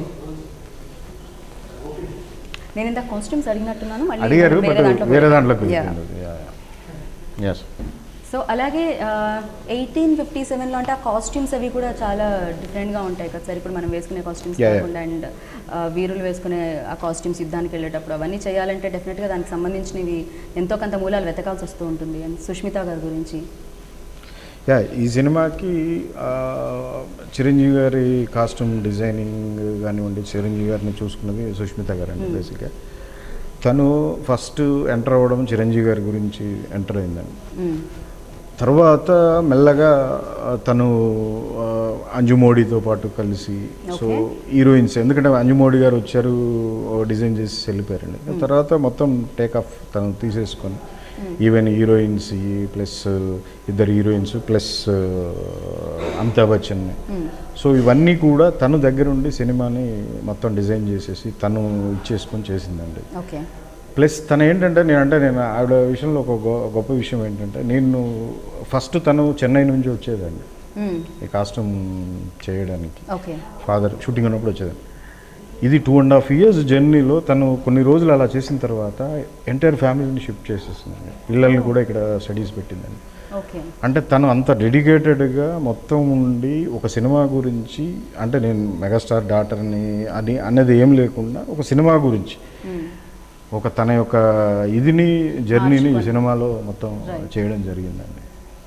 నేను ఇంత కాస్ట్యూమ్స్ అడిగినట్టున్నాను మళ్ళీ
అడిగారు
వేరే
బట్
దాంట్లో
వేరే దాంట్లోకి
Yeah.
వెళ్ళిపోయింది అది. Yeah, yeah. ఎస్
సో అలాగే ఎయిటీన్ ఫిఫ్టీ సెవెన్లో అంటే ఆ కాస్ట్యూమ్స్ అవి కూడా చాలా డిఫరెంట్గా ఉంటాయి కదా సార్ ఇప్పుడు మనం వేసుకునే కాస్ట్యూమ్స్
Yeah, yeah.
కాకుండా అండ్ వీరులు వేసుకునే ఆ కాస్ట్యూమ్స్ యుద్ధానికి వెళ్ళేటప్పుడు అవన్నీ చేయాలంటే డెఫినెట్గా దానికి సంబంధించినవి ఎంతో కొంత మూలాలు వెతకాల్సి వస్తూ ఉంటుంది అండ్ సుష్మిత గారి గురించి
యా ఈ సినిమాకి ఆ, చిరంజీవి గారి కాస్ట్యూమ్ డిజైనింగ్ కానివ్వండి చిరంజీవి గారిని చూసుకున్నది సుష్మిత గారు అండి
Hmm.
బేసిక్గా తను ఫస్ట్ ఎంటర్ అవ్వడం చిరంజీవి గారి గురించి ఎంటర్ అయిందండి
మ్మ్.
తర్వాత మెల్లగా ఆ, తను ఆ, అంజు మోడీతో పాటు కలిసి సో
Okay.
హీరోయిన్స్ ఎందుకంటే అంజు మోడీ గారు వచ్చారు ఓ డిజైన్ చేసి వెళ్ళిపోయారండి తర్వాత మొత్తం టేక్ ఆఫ్ తను తీసేసుకొని ఈవెన్ హీరోయిన్స్ ప్లస్ ఇద్దరు heroines plus Amitabh Bachchan
mm.
So ఇవన్నీ కూడా తను దగ్గరుండి సినిమాని మొత్తం డిజైన్ చేసేసి తను ఇచ్చేసుకొని చేసిందండి
ఓకే
ప్లస్ తను ఏంటంటే నేను అంటే నేను ఆవిడ విషయంలో ఒక గొ- గొప్ప విషయం ఏంటంటే నేను ఫస్ట్ తను చెన్నై నుంచి వచ్చేదండి
మ్మ్.
ఈ కాస్ట్యూమ్ చేయడానికి
ఓకే
ఫాదర్ షూటింగ్ ఉన్నప్పుడు వచ్చేదాన్ని ఇది టూ అండ్ హాఫ్ ఇయర్స్ జర్నీలో తను కొన్ని రోజులు అలా చేసిన తర్వాత ఎంటైర్ ఫ్యామిలీని షిఫ్ట్ చేసేసిందండి పిల్లల్ని కూడా ఇక్కడ స్టడీస్ పెట్టిందండి
ఓకే
అంటే తను అంత డెడికేటెడ్గా మొత్తం ఉండి ఒక సినిమా గురించి అంటే నేను మెగాస్టార్ డాటర్ని అని అనేది ఏం లేకుండా ఒక సినిమా గురించి
మ్మ్.
ఒక తన యొక్క ఇదిని జర్నీని ఈ
మార్చుకొని.
సినిమాలో మొత్తం
Right.
చేయడం జరిగిందండి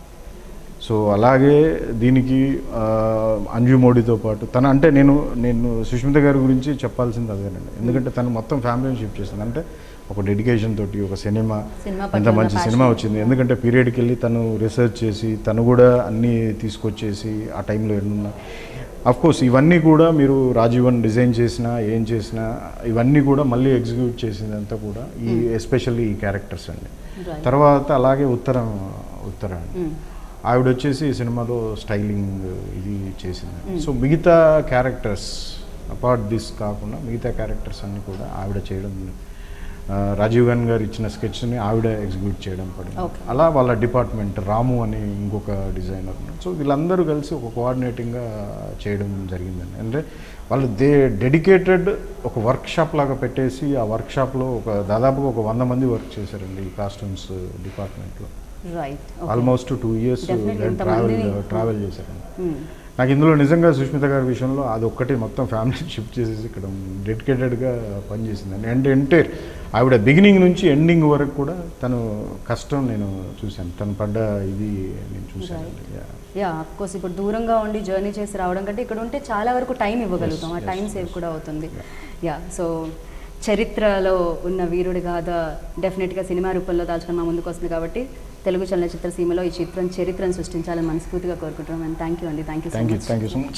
సో అలాగే దీనికి ఆ, అంజు మోడీతో పాటు తన అంటే నేను నేను సుష్మిత గారి గురించి చెప్పాల్సింది అదేనండి ఎందుకంటే తను మొత్తం ఫ్యామిలీని షిఫ్ట్ చేసింది అంటే ఒక డెడికేషన్ తోటి ఒక సినిమా
సినిమా
ఎంత
పట్ల ఉన్న
మంచి
passion.
సినిమా వచ్చింది ఎందుకంటే పీరియడ్కి వెళ్ళి తను రీసెర్చ్ చేసి తను కూడా అన్నీ తీసుకొచ్చేసి ఆ టైంలో ఎన్నున్నా అఫ్ కోర్స్ ఇవన్నీ కూడా మీరు రాజీవన్ డిజైన్ చేసినా ఏం చేసినా ఇవన్నీ కూడా మళ్ళీ ఎగ్జిక్యూట్ చేసిందంతా కూడా ఈ ఎస్పెషల్లీ ఈ క్యారెక్టర్స్ అండి
Right.
తర్వాత అలాగే ఉత్తరం ఉత్తరం అండి
మ్మ్.
ఆవిడ వచ్చేసి ఈ సినిమాలో స్టైలింగ్ ఇది చేసింది
Mm.
సో మిగతా క్యారెక్టర్స్ అపార్ట్ దిస్ కాకుండా మిగతా క్యారెక్టర్స్ అన్నీ కూడా ఆవిడ చేయడం ఆ, రాజీవ్ గాంధీ గారు ఇచ్చిన స్కెచ్ని ఆవిడ ఎగ్జిక్యూట్ చేయడం పడింది
Okay.
అలా వాళ్ళ డిపార్ట్మెంట్ రాము అని ఇంకొక డిజైనర్ ఉన్నారు. సో వీళ్ళందరూ కలిసి ఒక కోఆర్డినేటింగ్గా చేయడం జరిగిందండి అంటే వాళ్ళు దే డెడికేటెడ్ ఒక వర్క్ షాప్ లాగా పెట్టేసి ఆ వర్క్ షాప్లో ఒక దాదాపుగా ఒక వంద మంది వర్క్ చేశారండి ఈ కాస్ట్యూమ్స్ డిపార్ట్మెంట్లో
right okay.
Almost two years
Definitely
travel
ఇంతమందిని-
ట్రావెల్ చేశారండి
మ్మ్.
నాకు ఇందులో నిజంగా సుష్మిత గారి విషయంలో అది ఒక్కటి మొత్తం ఫ్యామిలీ షిఫ్ట్ చేసేసి ఇక్కడ డెడికేటెడ్గా పనిచేసిందండి అండ్ ఎంటైర్ ఆవిడ బిగినింగ్ నుంచి ఎండింగ్ వరకు కూడా తను కష్టం నేను చూశాను తను పడ్డ ఇది నేను చూశానండి Yeah.
యా కోర్స్ ఇప్పుడు దూరంగా ఉండి జర్నీ చేసి రావడం కంటే ఇక్కడ ఉంటే చాలా వరకు టైం ఇవ్వగలుగుతాం ఆ
Yes,
time
yes,
save
yes.
కూడా అవుతుంది యా సో చరిత్రలో ఉన్న వీరుడి గాథ డెఫినెట్గా సినిమా రూపంలో దాల్చుకొని మా ముందుకు వస్తుంది కాబట్టి తెలుగు చలనచిత్ర సీమలో ఈ చిత్రం చరిత్రను సృష్టించాలని మనస్ఫూర్తిగా కోరుకుంటున్నాం అండ్ థ్యాంక్ యూ అండి thank you so
thank you
much
thank you so much